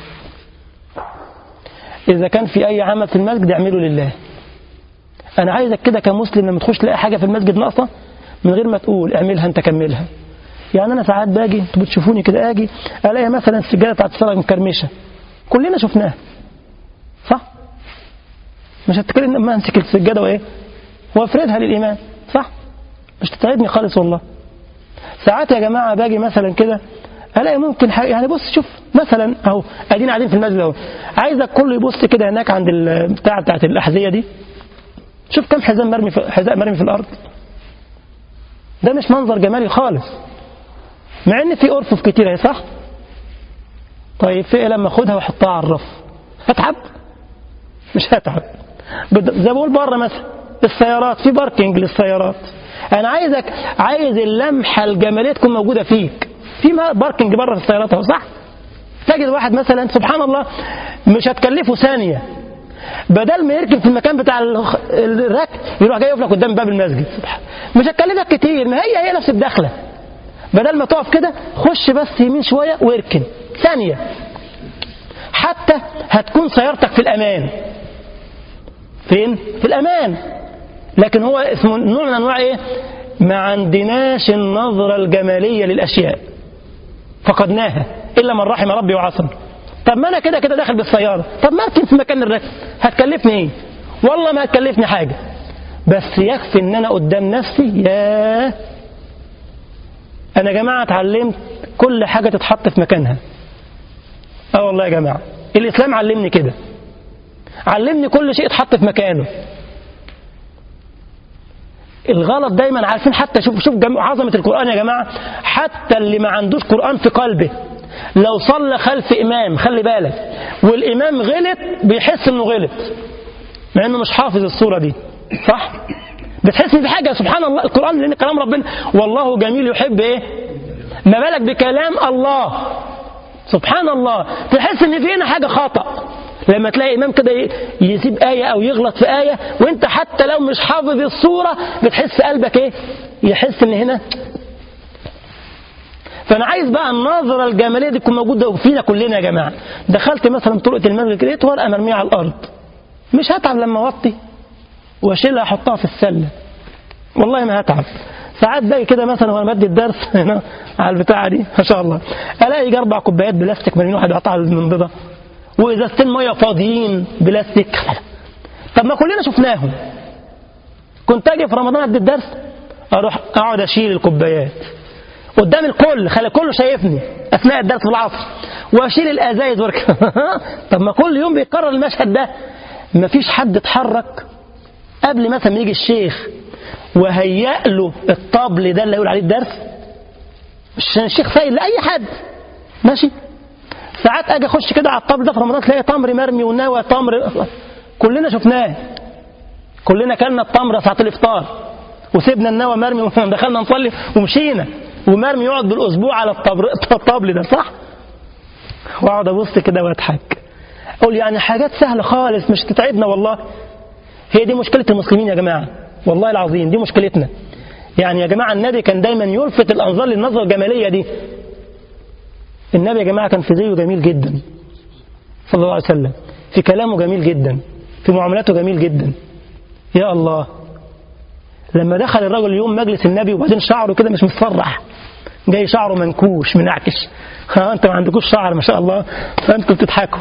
إذا كان في أي عمل في المسجد اعمله لله أنا عايزك كده كمسلم لما تخش تلاقي حاجة في المسجد ناقصة من غير ما تقول اعملها أنت كملها يعني أنا ساعات باجي انتوا بتشوفوني كده أجي ألاقي مثلا السجادة بتاعت الصلاة مكرمشة كلنا شفناها صح؟ مش هتتكلم لما امسك السجاده وايه وافردها للامام صح مش تتعبني خالص والله ساعات يا جماعه باجي مثلا كده الاقي ممكن حاجة يعني بص شوف مثلا اهو ادينا قاعدين في المسجد اهو عايزك كله يبص كده هناك عند البتاع بتاعت الاحذيه دي شوف كم حزام مرمي في حذاء مرمي في الارض ده مش منظر جمالي خالص مع ان في ارفف كتير اهي صح طيب في إيه لما اخدها واحطها على الرف هتعب مش هتعب زي بقول بره مثلا السيارات في باركينج للسيارات انا عايزك عايز اللمحه الجماليه تكون موجوده فيك في باركينج بره في السيارات اهو صح تجد واحد مثلا سبحان الله مش هتكلفه ثانيه بدل ما يركب في المكان بتاع الركب يروح جاي يقف لك قدام باب المسجد سبحان مش هتكلفك كتير ما هي هي نفس الدخله بدل ما تقف كده خش بس يمين شويه واركن ثانيه حتى هتكون سيارتك في الامان فين؟ في الأمان لكن هو اسمه نوع من أنواع إيه؟ ما عندناش النظرة الجمالية للأشياء فقدناها إلا من رحم ربي وعصم طب ما أنا كده كده داخل بالسيارة طب ما أركن في مكان الركب هتكلفني إيه؟ والله ما هتكلفني حاجة بس يكفي إن أنا قدام نفسي يا أنا يا جماعة اتعلمت كل حاجة تتحط في مكانها اه والله يا جماعة الإسلام علمني كده علمني كل شيء اتحط في مكانه الغلط دايما عارفين حتى شوف شوف عظمة القرآن يا جماعة حتى اللي ما عندوش قرآن في قلبه لو صلى خلف إمام خلي بالك والإمام غلط بيحس إنه غلط مع إنه مش حافظ الصورة دي صح؟ بتحس إن في حاجة سبحان الله القرآن لأن كلام ربنا والله جميل يحب إيه؟ ما بالك بكلام الله سبحان الله تحس إن في هنا حاجة خطأ لما تلاقي إمام كده يسيب آية أو يغلط في آية وأنت حتى لو مش حافظ الصورة بتحس قلبك إيه يحس إن هنا فأنا عايز بقى النظرة الجمالية دي تكون موجودة فينا كلنا يا جماعة دخلت مثلا طرقة المسجد لقيت ورقة مرمية على الأرض مش هتعب لما أوطي وأشيلها أحطها في السلة والله ما هتعب ساعات باجي كده مثلا وانا بدي الدرس هنا على البتاعه دي ما شاء الله الاقي اربع كوبايات بلاستيك مرميين واحد يقطعها المنضده وازازتين ميه فاضيين بلاستيك طب ما كلنا شفناهم كنت اجي في رمضان ادي الدرس اروح اقعد اشيل الكوبايات قدام الكل خلي كله شايفني اثناء الدرس في العصر واشيل الازايز واركب طب ما كل يوم بيكرر المشهد ده مفيش حد اتحرك قبل مثلا ما يجي الشيخ وهيأ له الطبل ده اللي يقول عليه الدرس مش الشيخ سائل لأي حد ماشي ساعات اجي اخش كده على الطبل ده في رمضان تلاقي تمر مرمي ونوى تمر كلنا شفناه كلنا كلنا التمر ساعة الافطار وسيبنا النوى مرمي ودخلنا نصلي ومشينا ومرمي يقعد بالاسبوع على الطبر- الطبل ده صح واقعد ابص كده واضحك اقول يعني حاجات سهله خالص مش تتعبنا والله هي دي مشكله المسلمين يا جماعه والله العظيم دي مشكلتنا يعني يا جماعه النبي كان دايما يلفت الانظار للنظره الجماليه دي النبي يا جماعه كان في زيه جميل جدا صلى الله عليه وسلم في كلامه جميل جدا في معاملاته جميل جدا يا الله لما دخل الرجل اليوم مجلس النبي وبعدين شعره كده مش متسرح جاي شعره منكوش منعكش ها انت ما عندكوش شعر ما شاء الله فانتوا بتضحكوا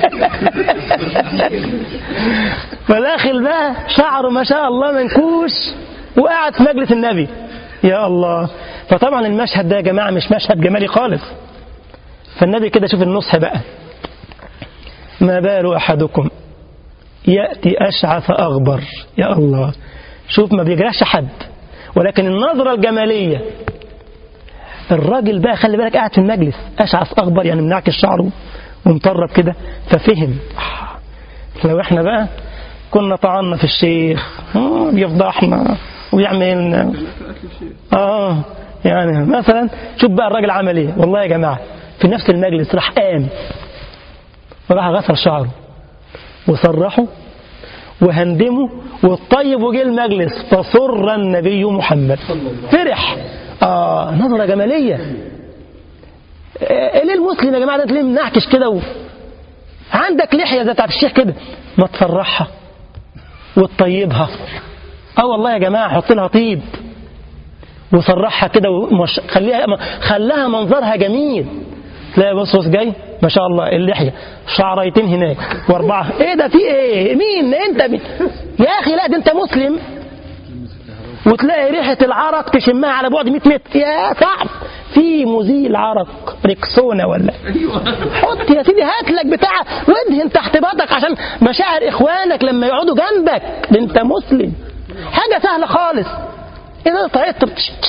فداخل بقى شعره ما شاء الله منكوش وقاعد في مجلس النبي يا الله فطبعا المشهد ده يا جماعه مش مشهد جمالي خالص فالنبي كده شوف النصح بقى ما بال احدكم ياتي اشعث اغبر يا الله شوف ما بيجرحش حد ولكن النظره الجماليه الراجل بقى خلي بالك قاعد في المجلس اشعث اغبر يعني منعكس شعره ومطرب كده ففهم لو احنا بقى كنا طعنا في الشيخ آه، بيفضحنا ويعملنا اه يعني مثلا شوف بقى الراجل عمل ايه والله يا جماعه في نفس المجلس راح قام وراح غسل شعره وسرحه وهندمه والطيب وجه المجلس فسر النبي محمد فرح اه نظرة جمالية آه، ليه المسلم يا جماعة ده تلاقيه منعكش كده و... عندك لحية زي بتاعت الشيخ كده ما تفرحها وتطيبها اه والله يا جماعة حط لها طيب وسرحها كده ومش... خليها خلاها منظرها جميل تلاقي بص بص جاي ما شاء الله اللحية شعريتين هناك واربعة ايه ده في ايه مين انت مين يا اخي لا ده انت مسلم وتلاقي ريحة العرق تشمها على بعد 100 متر يا صعب في مزيل عرق ريكسونا ولا حط يا سيدي هات لك بتاع وادهن تحت باطك عشان مشاعر اخوانك لما يقعدوا جنبك ده انت مسلم حاجة سهلة خالص ايه ده طريقة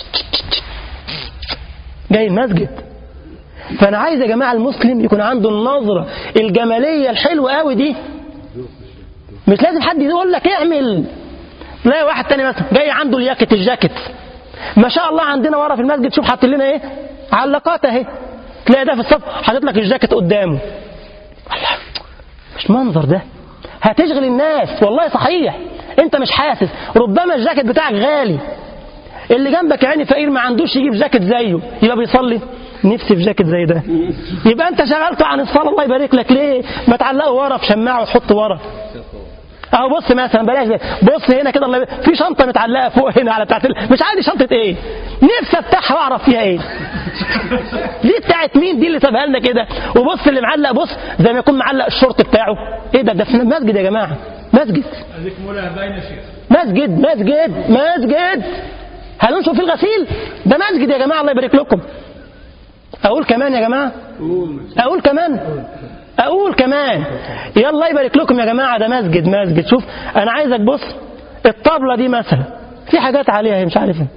جاي المسجد فانا عايز يا جماعة المسلم يكون عنده النظرة الجمالية الحلوة قوي دي مش لازم حد يقول لك اعمل تلاقي واحد تاني مثلا جاي عنده الياكت الجاكيت ما شاء الله عندنا ورا في المسجد شوف حاطين لنا ايه علقات اهي تلاقي ده في الصف حاطط لك الجاكيت قدامه الله مش منظر ده هتشغل الناس والله صحيح انت مش حاسس ربما الجاكيت بتاعك غالي اللي جنبك يعني فقير ما عندوش يجيب جاكيت زيه يبقى بيصلي نفسي في جاكيت زي ده يبقى انت شغلته عن الصلاه الله يبارك لك ليه ما تعلقه ورا في شماعه وتحطه ورا اهو بص مثلا بلاش ده بص هنا كده الله يبارك. في شنطه متعلقه فوق هنا على بتاعت ال- مش عادي شنطه ايه نفسي افتحها واعرف فيها ايه دي بتاعت مين دي اللي سابها لنا كده وبص اللي معلق بص زي ما يكون معلق الشورت بتاعه ايه ده ده في مسجد يا جماعه مسجد مسجد مسجد مسجد هننشر في الغسيل ده مسجد يا جماعه الله يبارك لكم اقول كمان يا جماعه اقول كمان اقول كمان يا الله يبارك لكم يا جماعه ده مسجد مسجد شوف انا عايزك بص الطبله دي مثلا في حاجات عليها هي مش عارف ايه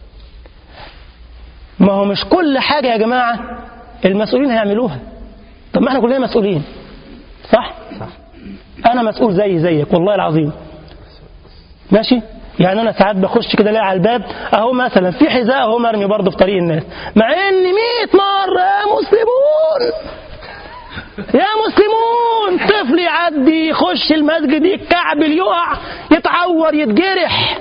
ما هو مش كل حاجه يا جماعه المسؤولين هيعملوها طب ما احنا كلنا مسؤولين صح صح انا مسؤول زي زيك والله العظيم ماشي يعني انا ساعات بخش كده الاقي على الباب اهو مثلا في حذاء اهو مرمي برضه في طريق الناس مع ان 100 مره يا مسلمون يا مسلمون طفل يعدي يخش المسجد يتكعبل يقع يتعور يتجرح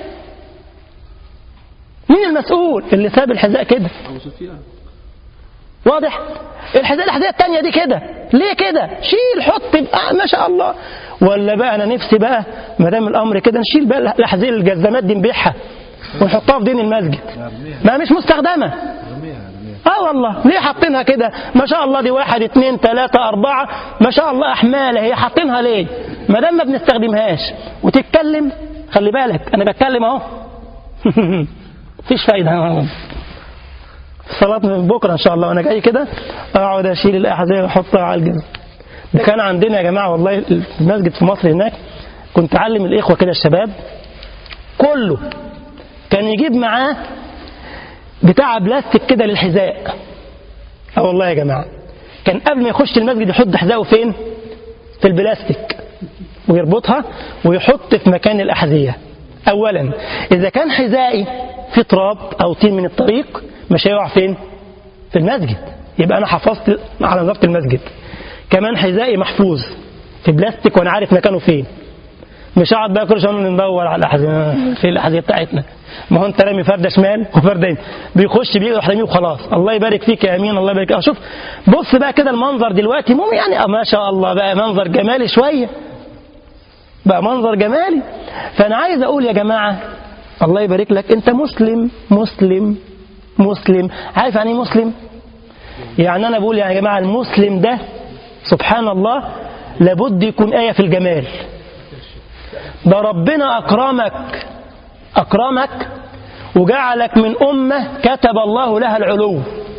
مين المسؤول اللي ساب الحذاء كده ابو سفيان واضح الحذاء الحذاء التانية دي كده ليه كده شيل حط بقى ما شاء الله ولا بقى انا نفسي بقى ما دام الامر كده نشيل بقى الاحذيه الجزمات دي نبيعها ونحطها في دين المسجد ما مش مستخدمه اه والله ليه حاطينها كده ما شاء الله دي واحد اتنين تلاتة اربعة ما شاء الله احمال هي حاطينها ليه ما دام ما بنستخدمهاش وتتكلم خلي بالك انا بتكلم اهو مفيش فايدة صلاة من بكرة إن شاء الله وأنا جاي كده أقعد أشيل الأحذية وأحطها على الجزم ده كان عندنا يا جماعة والله المسجد في مصر هناك كنت أعلم الإخوة كده الشباب كله كان يجيب معاه بتاع بلاستيك كده للحذاء اه والله يا جماعة كان قبل ما يخش المسجد يحط حذاءه فين في البلاستيك ويربطها ويحط في مكان الأحذية أولا إذا كان حذائي في تراب أو طين من الطريق مش هيقع فين في المسجد يبقى أنا حفظت على نظافة المسجد كمان حذائي محفوظ في بلاستيك وأنا عارف مكانه فين مش هقعد بقى كل شويه ندور على الاحذيه في الاحذيه بتاعتنا ما هو انت رامي فرده شمال وفرده يمين بيخش بيجي يروح راميه وخلاص الله يبارك فيك يا امين الله يبارك اه شوف بص بقى كده المنظر دلوقتي مو يعني اه ما شاء الله بقى منظر جمالي شويه بقى منظر جمالي فانا عايز اقول يا جماعه الله يبارك لك انت مسلم مسلم مسلم عارف يعني ايه مسلم يعني انا بقول يا جماعه المسلم ده سبحان الله لابد يكون ايه في الجمال ده ربنا أكرمك أكرمك وجعلك من أمة كتب الله لها العلو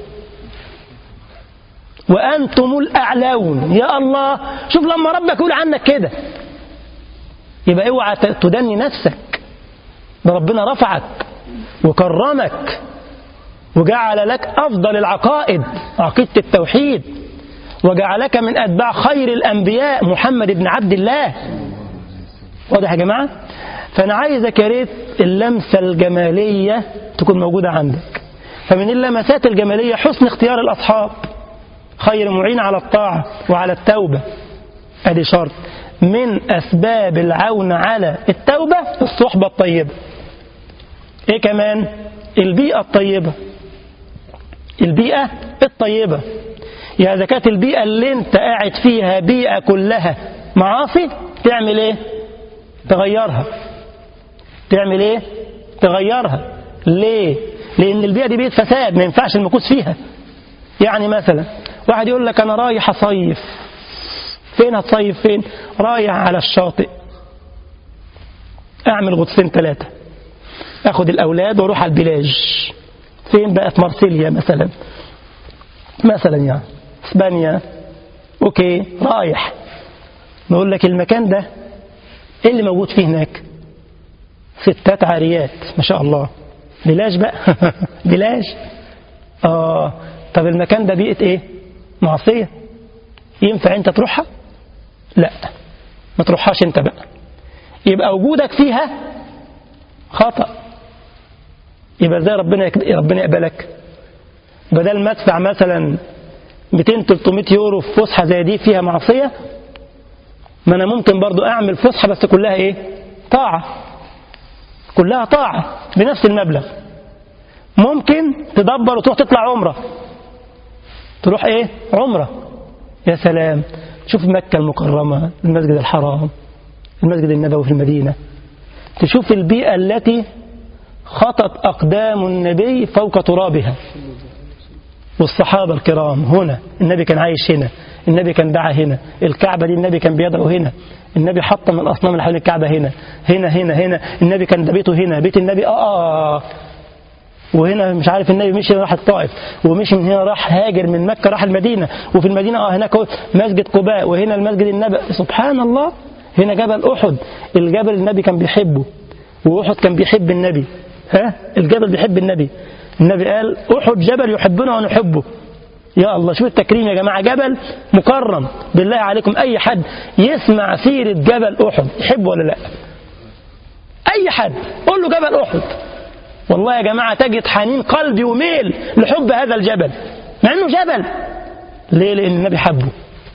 وأنتم الأعلون يا الله شوف لما ربك يقول عنك كده يبقى اوعى تدني نفسك ده ربنا رفعك وكرمك وجعل لك أفضل العقائد عقيدة التوحيد وجعلك من أتباع خير الأنبياء محمد بن عبد الله واضح يا جماعة فأنا عايزك يا ريت اللمسة الجمالية تكون موجودة عندك فمن اللمسات الجمالية حسن اختيار الأصحاب خير معين على الطاعة وعلى التوبة ادي شرط من أسباب العون على التوبة الصحبة الطيبة إيه كمان البيئة الطيبة البيئة الطيبة يا إذا كانت البيئة اللي أنت قاعد فيها بيئة كلها معاصي تعمل إيه تغيرها تعمل ايه تغيرها ليه لان البيئه دي بيئه فساد ما ينفعش المكوس فيها يعني مثلا واحد يقول لك انا رايح اصيف فين هتصيف فين رايح على الشاطئ اعمل غطسين ثلاثه اخد الاولاد واروح على البلاج فين بقى في مارسيليا مثلا مثلا يعني اسبانيا اوكي رايح نقول لك المكان ده ايه اللي موجود فيه هناك ستات عاريات ما شاء الله بلاش بقى بلاش اه طب المكان ده بيئة ايه معصية ينفع انت تروحها لا ما تروحهاش انت بقى يبقى وجودك فيها خطأ يبقى ازاي ربنا ربنا يقبلك بدل ما ادفع مثلا 200 300 يورو في فسحه زي دي فيها معصيه ما انا ممكن برضو اعمل فسحه بس كلها ايه طاعه كلها طاعه بنفس المبلغ ممكن تدبر وتروح تطلع عمره تروح ايه عمره يا سلام تشوف مكه المكرمه المسجد الحرام المسجد النبوي في المدينه تشوف البيئه التي خطت اقدام النبي فوق ترابها والصحابة الكرام هنا النبي كان عايش هنا النبي كان دعا هنا الكعبة دي النبي كان بيدعو هنا النبي حط من الأصنام اللي حوالين الكعبة هنا هنا هنا هنا النبي كان ده بيته هنا بيت النبي آه, آه وهنا مش عارف النبي مشي راح الطائف ومشي من هنا راح هاجر من مكة راح المدينة وفي المدينة اه هناك مسجد قباء وهنا المسجد النبي سبحان الله هنا جبل أحد الجبل النبي كان بيحبه وأحد كان بيحب النبي ها الجبل بيحب النبي النبي قال أحد جبل يحبنا ونحبه يا الله شو التكريم يا جماعة جبل مكرم بالله عليكم أي حد يسمع سيرة جبل أحد يحبه ولا لا أي حد قول له جبل أحد والله يا جماعة تجد حنين قلبي وميل لحب هذا الجبل مع أنه جبل ليه لأن النبي حبه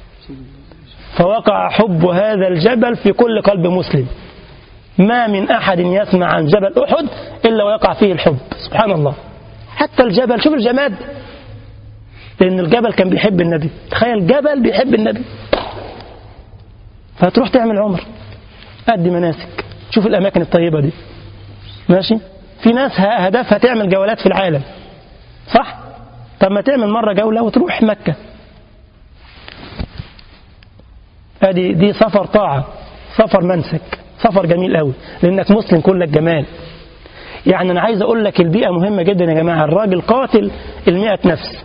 فوقع حب هذا الجبل في كل قلب مسلم ما من أحد يسمع عن جبل أحد إلا ويقع فيه الحب سبحان الله حتى الجبل شوف الجماد لأن الجبل كان بيحب النبي تخيل جبل بيحب النبي فتروح تعمل عمر أدي مناسك شوف الأماكن الطيبة دي ماشي في ناس هدفها تعمل جولات في العالم صح طب ما تعمل مرة جولة وتروح مكة ادي دي سفر طاعة سفر منسك سفر جميل قوي لأنك مسلم كلك جمال يعني أنا عايز أقول لك البيئة مهمة جدا يا جماعة الراجل قاتل المئة نفس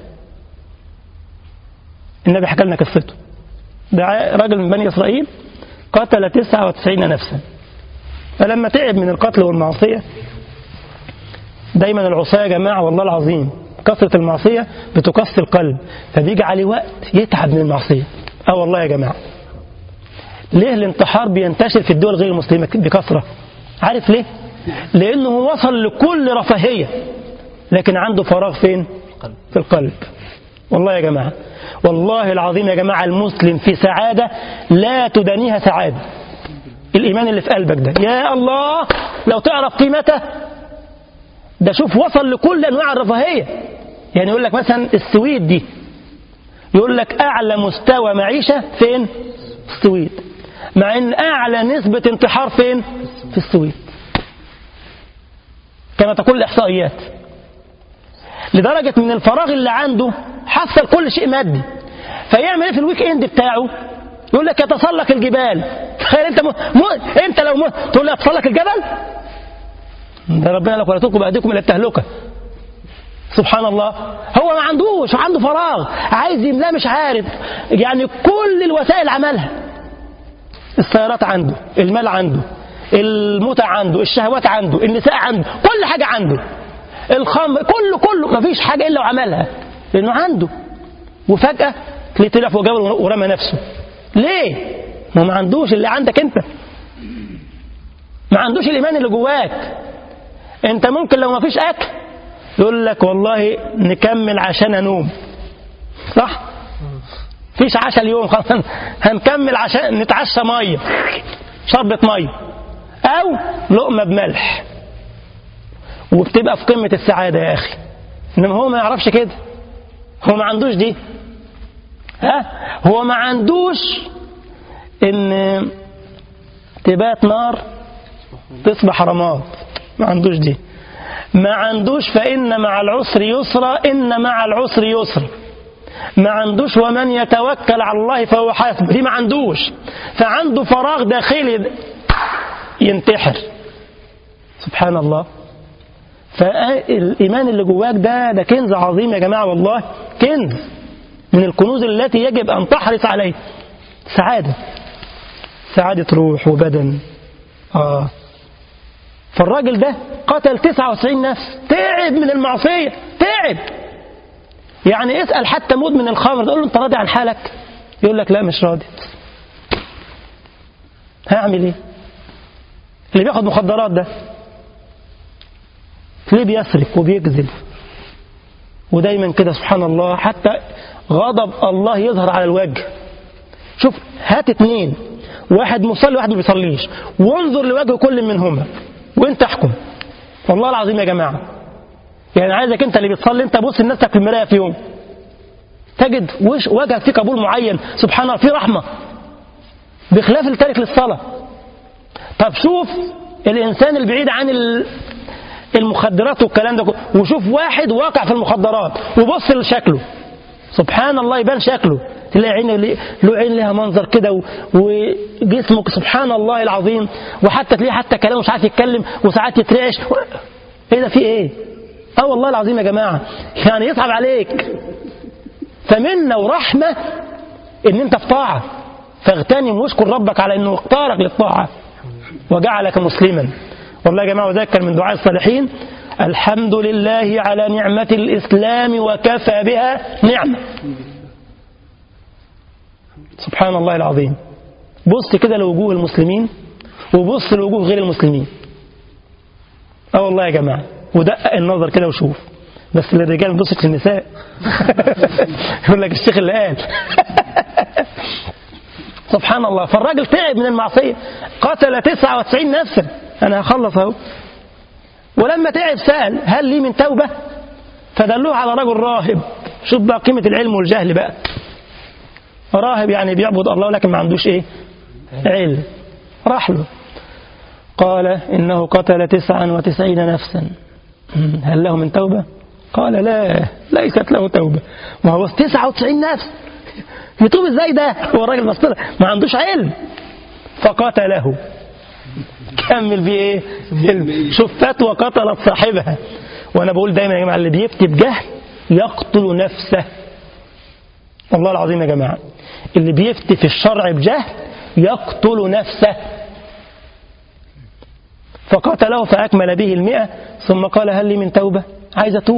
النبي حكى لنا قصته ده راجل من بني إسرائيل قتل 99 نفسا فلما تعب من القتل والمعصية دايما العصاة يا جماعة والله العظيم كثرة المعصية بتقسي القلب فبيجي عليه وقت يتعب من المعصية اه والله يا جماعة ليه الانتحار بينتشر في الدول غير المسلمة بكثرة عارف ليه لأنه وصل لكل رفاهية لكن عنده فراغ فين في القلب والله يا جماعة والله العظيم يا جماعة المسلم في سعادة لا تدانيها سعادة الإيمان اللي في قلبك ده يا الله لو تعرف قيمته ده شوف وصل لكل أنواع الرفاهية يعني يقول لك مثلا السويد دي يقول لك أعلى مستوى معيشة فين السويد مع أن أعلى نسبة انتحار فين في السويد كما تقول الإحصائيات لدرجة من الفراغ اللي عنده حصل كل شيء مادي فيعمل ايه في الويك اند بتاعه يقول لك يتسلق الجبال تخيل انت م... م... انت لو م... تقول لي اتسلق الجبل ده ربنا لك ولا تلقوا بايديكم الى التهلكه سبحان الله هو ما عندوش عنده فراغ عايز يملاه مش عارف يعني كل الوسائل عملها السيارات عنده المال عنده المتع عنده الشهوات عنده النساء عنده كل حاجة عنده الخمر كله كله مفيش حاجة إلا وعملها لأنه عنده وفجأة تلاقيه طلع فوق جبل ورمى نفسه ليه؟ ما ما عندوش اللي عندك أنت ما عندوش الإيمان اللي جواك أنت ممكن لو ما فيش أكل يقول لك والله نكمل عشان أنوم صح؟ فيش عشاء اليوم خلاص هنكمل عشان نتعشى ميه شربة ميه أو لقمة بملح وبتبقى في قمة السعادة يا أخي إنما هو ما يعرفش كده هو ما عندوش دي ها هو ما عندوش إن تبات نار تصبح رماد ما عندوش دي ما عندوش فإن مع العسر يسرا إن مع العسر يسرا ما عندوش ومن يتوكل على الله فهو حاسب دي ما عندوش فعنده فراغ داخلي ينتحر سبحان الله فالإيمان اللي جواك ده ده كنز عظيم يا جماعة والله كنز من الكنوز التي يجب أن تحرص عليه سعادة سعادة روح وبدن آه فالراجل ده قتل 99 نفس تعب من المعصية تعب يعني اسأل حتى مدمن الخمر تقول له انت راضي عن حالك يقول لك لا مش راضي هعمل ايه اللي بياخد مخدرات ده تلاقيه بيسرق وبيكذب ودايما كده سبحان الله حتى غضب الله يظهر على الوجه شوف هات اتنين واحد مصلي واحد ما بيصليش وانظر لوجه كل منهما وانت احكم والله العظيم يا جماعه يعني عايزك انت اللي بتصلي انت بص لنفسك في المرايه في يوم تجد وش وجهك فيه قبول معين سبحان الله في رحمه بخلاف التارك للصلاه طب شوف الانسان البعيد عن المخدرات والكلام ده وشوف واحد واقع في المخدرات وبص لشكله سبحان الله يبان شكله تلاقي عينه له عين لها منظر كده وجسمه سبحان الله العظيم وحتى تلاقيه حتى كلامه مش عارف يتكلم وساعات يترعش ايه ده في ايه؟ اه والله العظيم يا جماعه يعني يصعب عليك فمنا ورحمه ان انت في طاعه فاغتنم واشكر ربك على انه اختارك للطاعه وجعلك مسلما والله يا جماعه وذلك كان من دعاء الصالحين الحمد لله على نعمة الإسلام وكفى بها نعمة سبحان الله العظيم بص كده لوجوه المسلمين وبص لوجوه غير المسلمين اه والله يا جماعة ودقق النظر كده وشوف بس للرجال ما تبصش للنساء يقول لك الشيخ اللي قال سبحان الله فالراجل تعب من المعصية قتل 99 نفسا أنا هخلص أهو ولما تعب سأل هل لي من توبة فدلوه على رجل راهب شوف بقى قيمة العلم والجهل بقى راهب يعني بيعبد الله لكن ما عندوش ايه علم راح له قال إنه قتل تسعا وتسعين نفسا هل له من توبة قال لا ليست له توبة ما هو تسعة وتسعين نفس يتوب ازاي ده هو الراجل مصطلح ما عندوش علم فقتله كمل بيه ايه شوف فتوى قتلت صاحبها وانا بقول دايما يا جماعه اللي بيفتي بجهل يقتل نفسه والله العظيم يا جماعه اللي بيفتي في الشرع بجهل يقتل نفسه فقتله فأكمل به المئة ثم قال هل لي من توبة عايز أتوب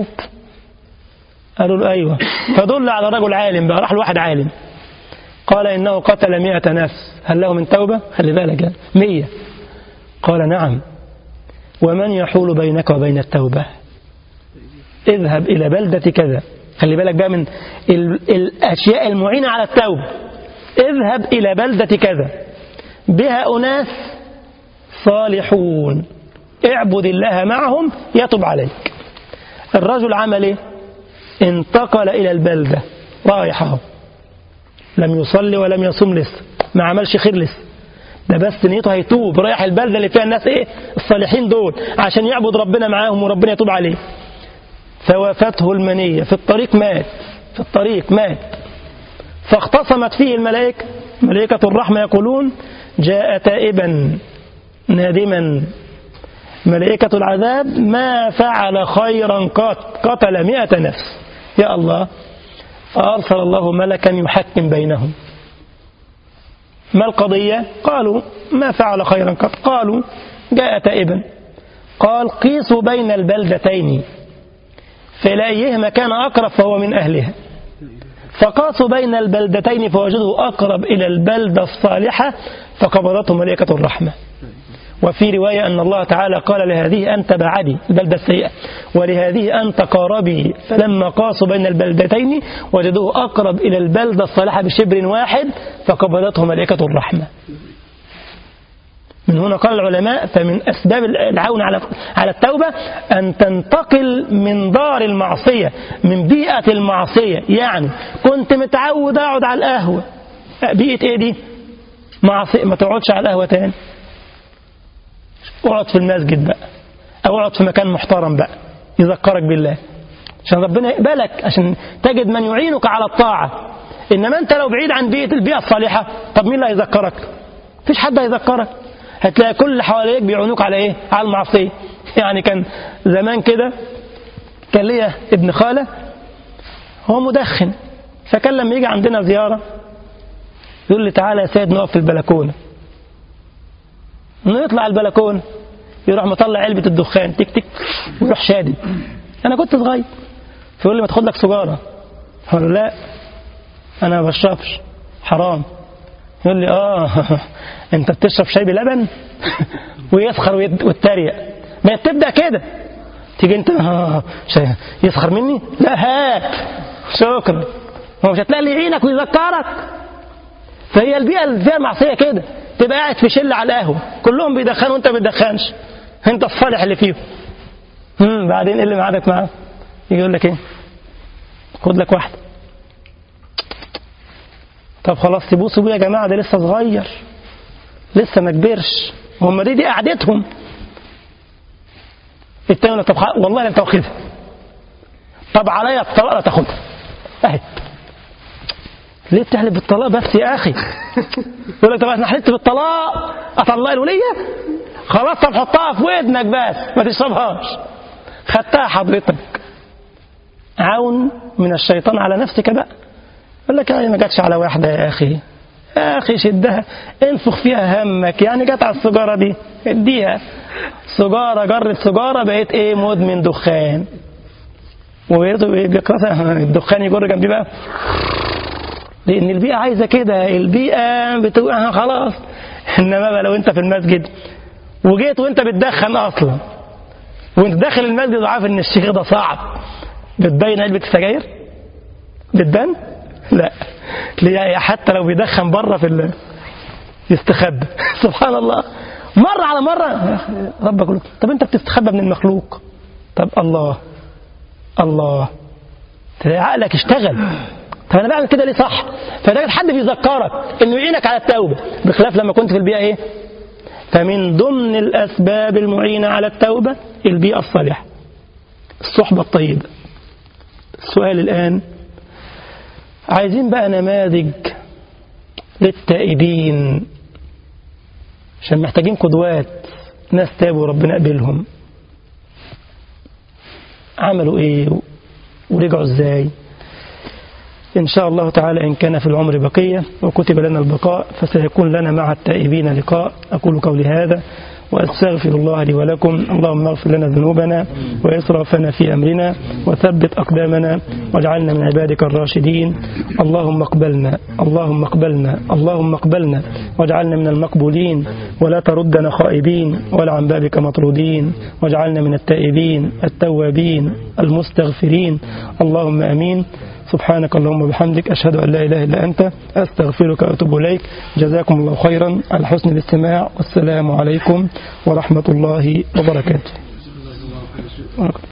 قالوا له أيوة فدل على رجل عالم بقى راح لواحد عالم قال إنه قتل مئة نفس هل له من توبة خلي بالك يعني مية قال نعم ومن يحول بينك وبين التوبة اذهب إلى بلدة كذا خلي بالك بقى من ال- الأشياء المعينة على التوبة اذهب إلى بلدة كذا بها أناس صالحون اعبد الله معهم يتب عليك الرجل عمل ايه انتقل إلى البلدة رايح اهو لم يصلي ولم يصوم لسه ما عملش خير لسه ده بس نيته هيتوب رايح البلدة اللي فيها الناس ايه الصالحين دول عشان يعبد ربنا معاهم وربنا يتوب عليه فوافته المنية في الطريق مات في الطريق مات فاختصمت فيه الملائكة ملائكة الرحمة يقولون جاء تائبا نادما ملائكة العذاب ما فعل خيرا قط قتل مئة نفس يا الله فأرسل الله ملكا يحكم بينهم ما القضية قالوا ما فعل خيرا قط قالوا جاء تائبا قال قيسوا بين البلدتين فإلى أيهما كان أقرب فهو من أهلها فقاسوا بين البلدتين فوجدوا أقرب إلى البلدة الصالحة فقبضته ملائكة الرحمة وفي رواية أن الله تعالى قال لهذه أنت بعدي البلدة السيئة ولهذه أنت قاربي فلما قاسوا بين البلدتين وجدوه أقرب إلى البلدة الصالحة بشبر واحد فقبضته ملائكة الرحمة من هنا قال العلماء فمن أسباب العون على على التوبة أن تنتقل من دار المعصية من بيئة المعصية يعني كنت متعود أقعد على القهوة بيئة إيه دي؟ معصية ما تقعدش على القهوة تاني اقعد في المسجد بقى أو اقعد في مكان محترم بقى يذكرك بالله عشان ربنا يقبلك عشان تجد من يعينك على الطاعة إنما أنت لو بعيد عن بيئة البيئة الصالحة طب مين اللي هيذكرك؟ مفيش حد هيذكرك هتلاقي كل اللي حواليك بيعونوك على ايه على المعصيه يعني كان زمان كده كان ليا ابن خاله هو مدخن فكان لما يجي عندنا زياره يقول لي تعالى يا سيد نقف في البلكونه نطلع البلكونه يروح مطلع علبه الدخان تك تك ويروح شادد انا كنت صغير فيقول لي ما تاخد لك سيجاره اقول له لا انا ما بشربش حرام يقول لي اه انت بتشرب شاي بلبن ويسخر ويتريق ما تبدا كده تيجي انت آه شاي يسخر مني لا هات شكرا هو مش هتلاقي اللي يعينك ويذكرك فهي البيئه اللي فيها معصيه كده تبقى قاعد في شله على القهوه كلهم بيدخنوا وانت ما بتدخنش انت الصالح اللي فيهم امم بعدين ايه اللي معادك معاه يجي يقول لك ايه خد لك واحده طب خلاص سيبوه سيبوه يا جماعه ده لسه صغير لسه ما كبرش هم دي دي قعدتهم التاني يقول لك طب خ- والله لا انت واخدها طب عليا الطلاق لا تاخدها اهي ليه بتحلف بالطلاق بس يا اخي يقول لك طب انا حلفت بالطلاق اطلق الوليه خلاص طب حطها في ودنك بس ما تشربهاش خدتها حضرتك عون من الشيطان على نفسك بقى يقول لك يعني ما جاتش على واحدة يا أخي يا أخي شدها انفخ فيها همك يعني جت على السجارة دي اديها سجارة جرت سجارة بقيت ايه مدمن دخان وبيقرأ الدخان يجر جنبي بقى لأن البيئة عايزة كده البيئة بتقول خلاص إنما بقى لو أنت في المسجد وجيت وأنت بتدخن أصلا وأنت داخل المسجد وعارف إن الشيخ ده صعب بتبين علبة السجاير بتبان لا ليه حتى لو بيدخن بره في ال... يستخبى سبحان الله مرة على مرة ربك يقول طب انت بتستخبى من المخلوق طب الله الله تلاقي عقلك اشتغل طب انا بعمل كده ليه صح فده حد بيذكرك انه يعينك على التوبه بخلاف لما كنت في البيئه ايه فمن ضمن الاسباب المعينه على التوبه البيئه الصالحه الصحبه الطيبه السؤال الان عايزين بقى نماذج للتائبين عشان محتاجين قدوات ناس تابوا ربنا قبلهم عملوا ايه ورجعوا ازاي إن شاء الله تعالى إن كان في العمر بقية وكتب لنا البقاء فسيكون لنا مع التائبين لقاء أقول قولي هذا وأستغفر الله لي ولكم اللهم اغفر لنا ذنوبنا وإسرافنا في أمرنا وثبت أقدامنا واجعلنا من عبادك الراشدين اللهم اقبلنا اللهم اقبلنا اللهم اقبلنا واجعلنا من المقبولين ولا تردنا خائبين ولا عن بابك مطرودين واجعلنا من التائبين التوابين المستغفرين اللهم أمين سبحانك اللهم وبحمدك أشهد أن لا إله إلا أنت أستغفرك وأتوب إليك جزاكم الله خيرا على حسن الاستماع والسلام عليكم ورحمة الله وبركاته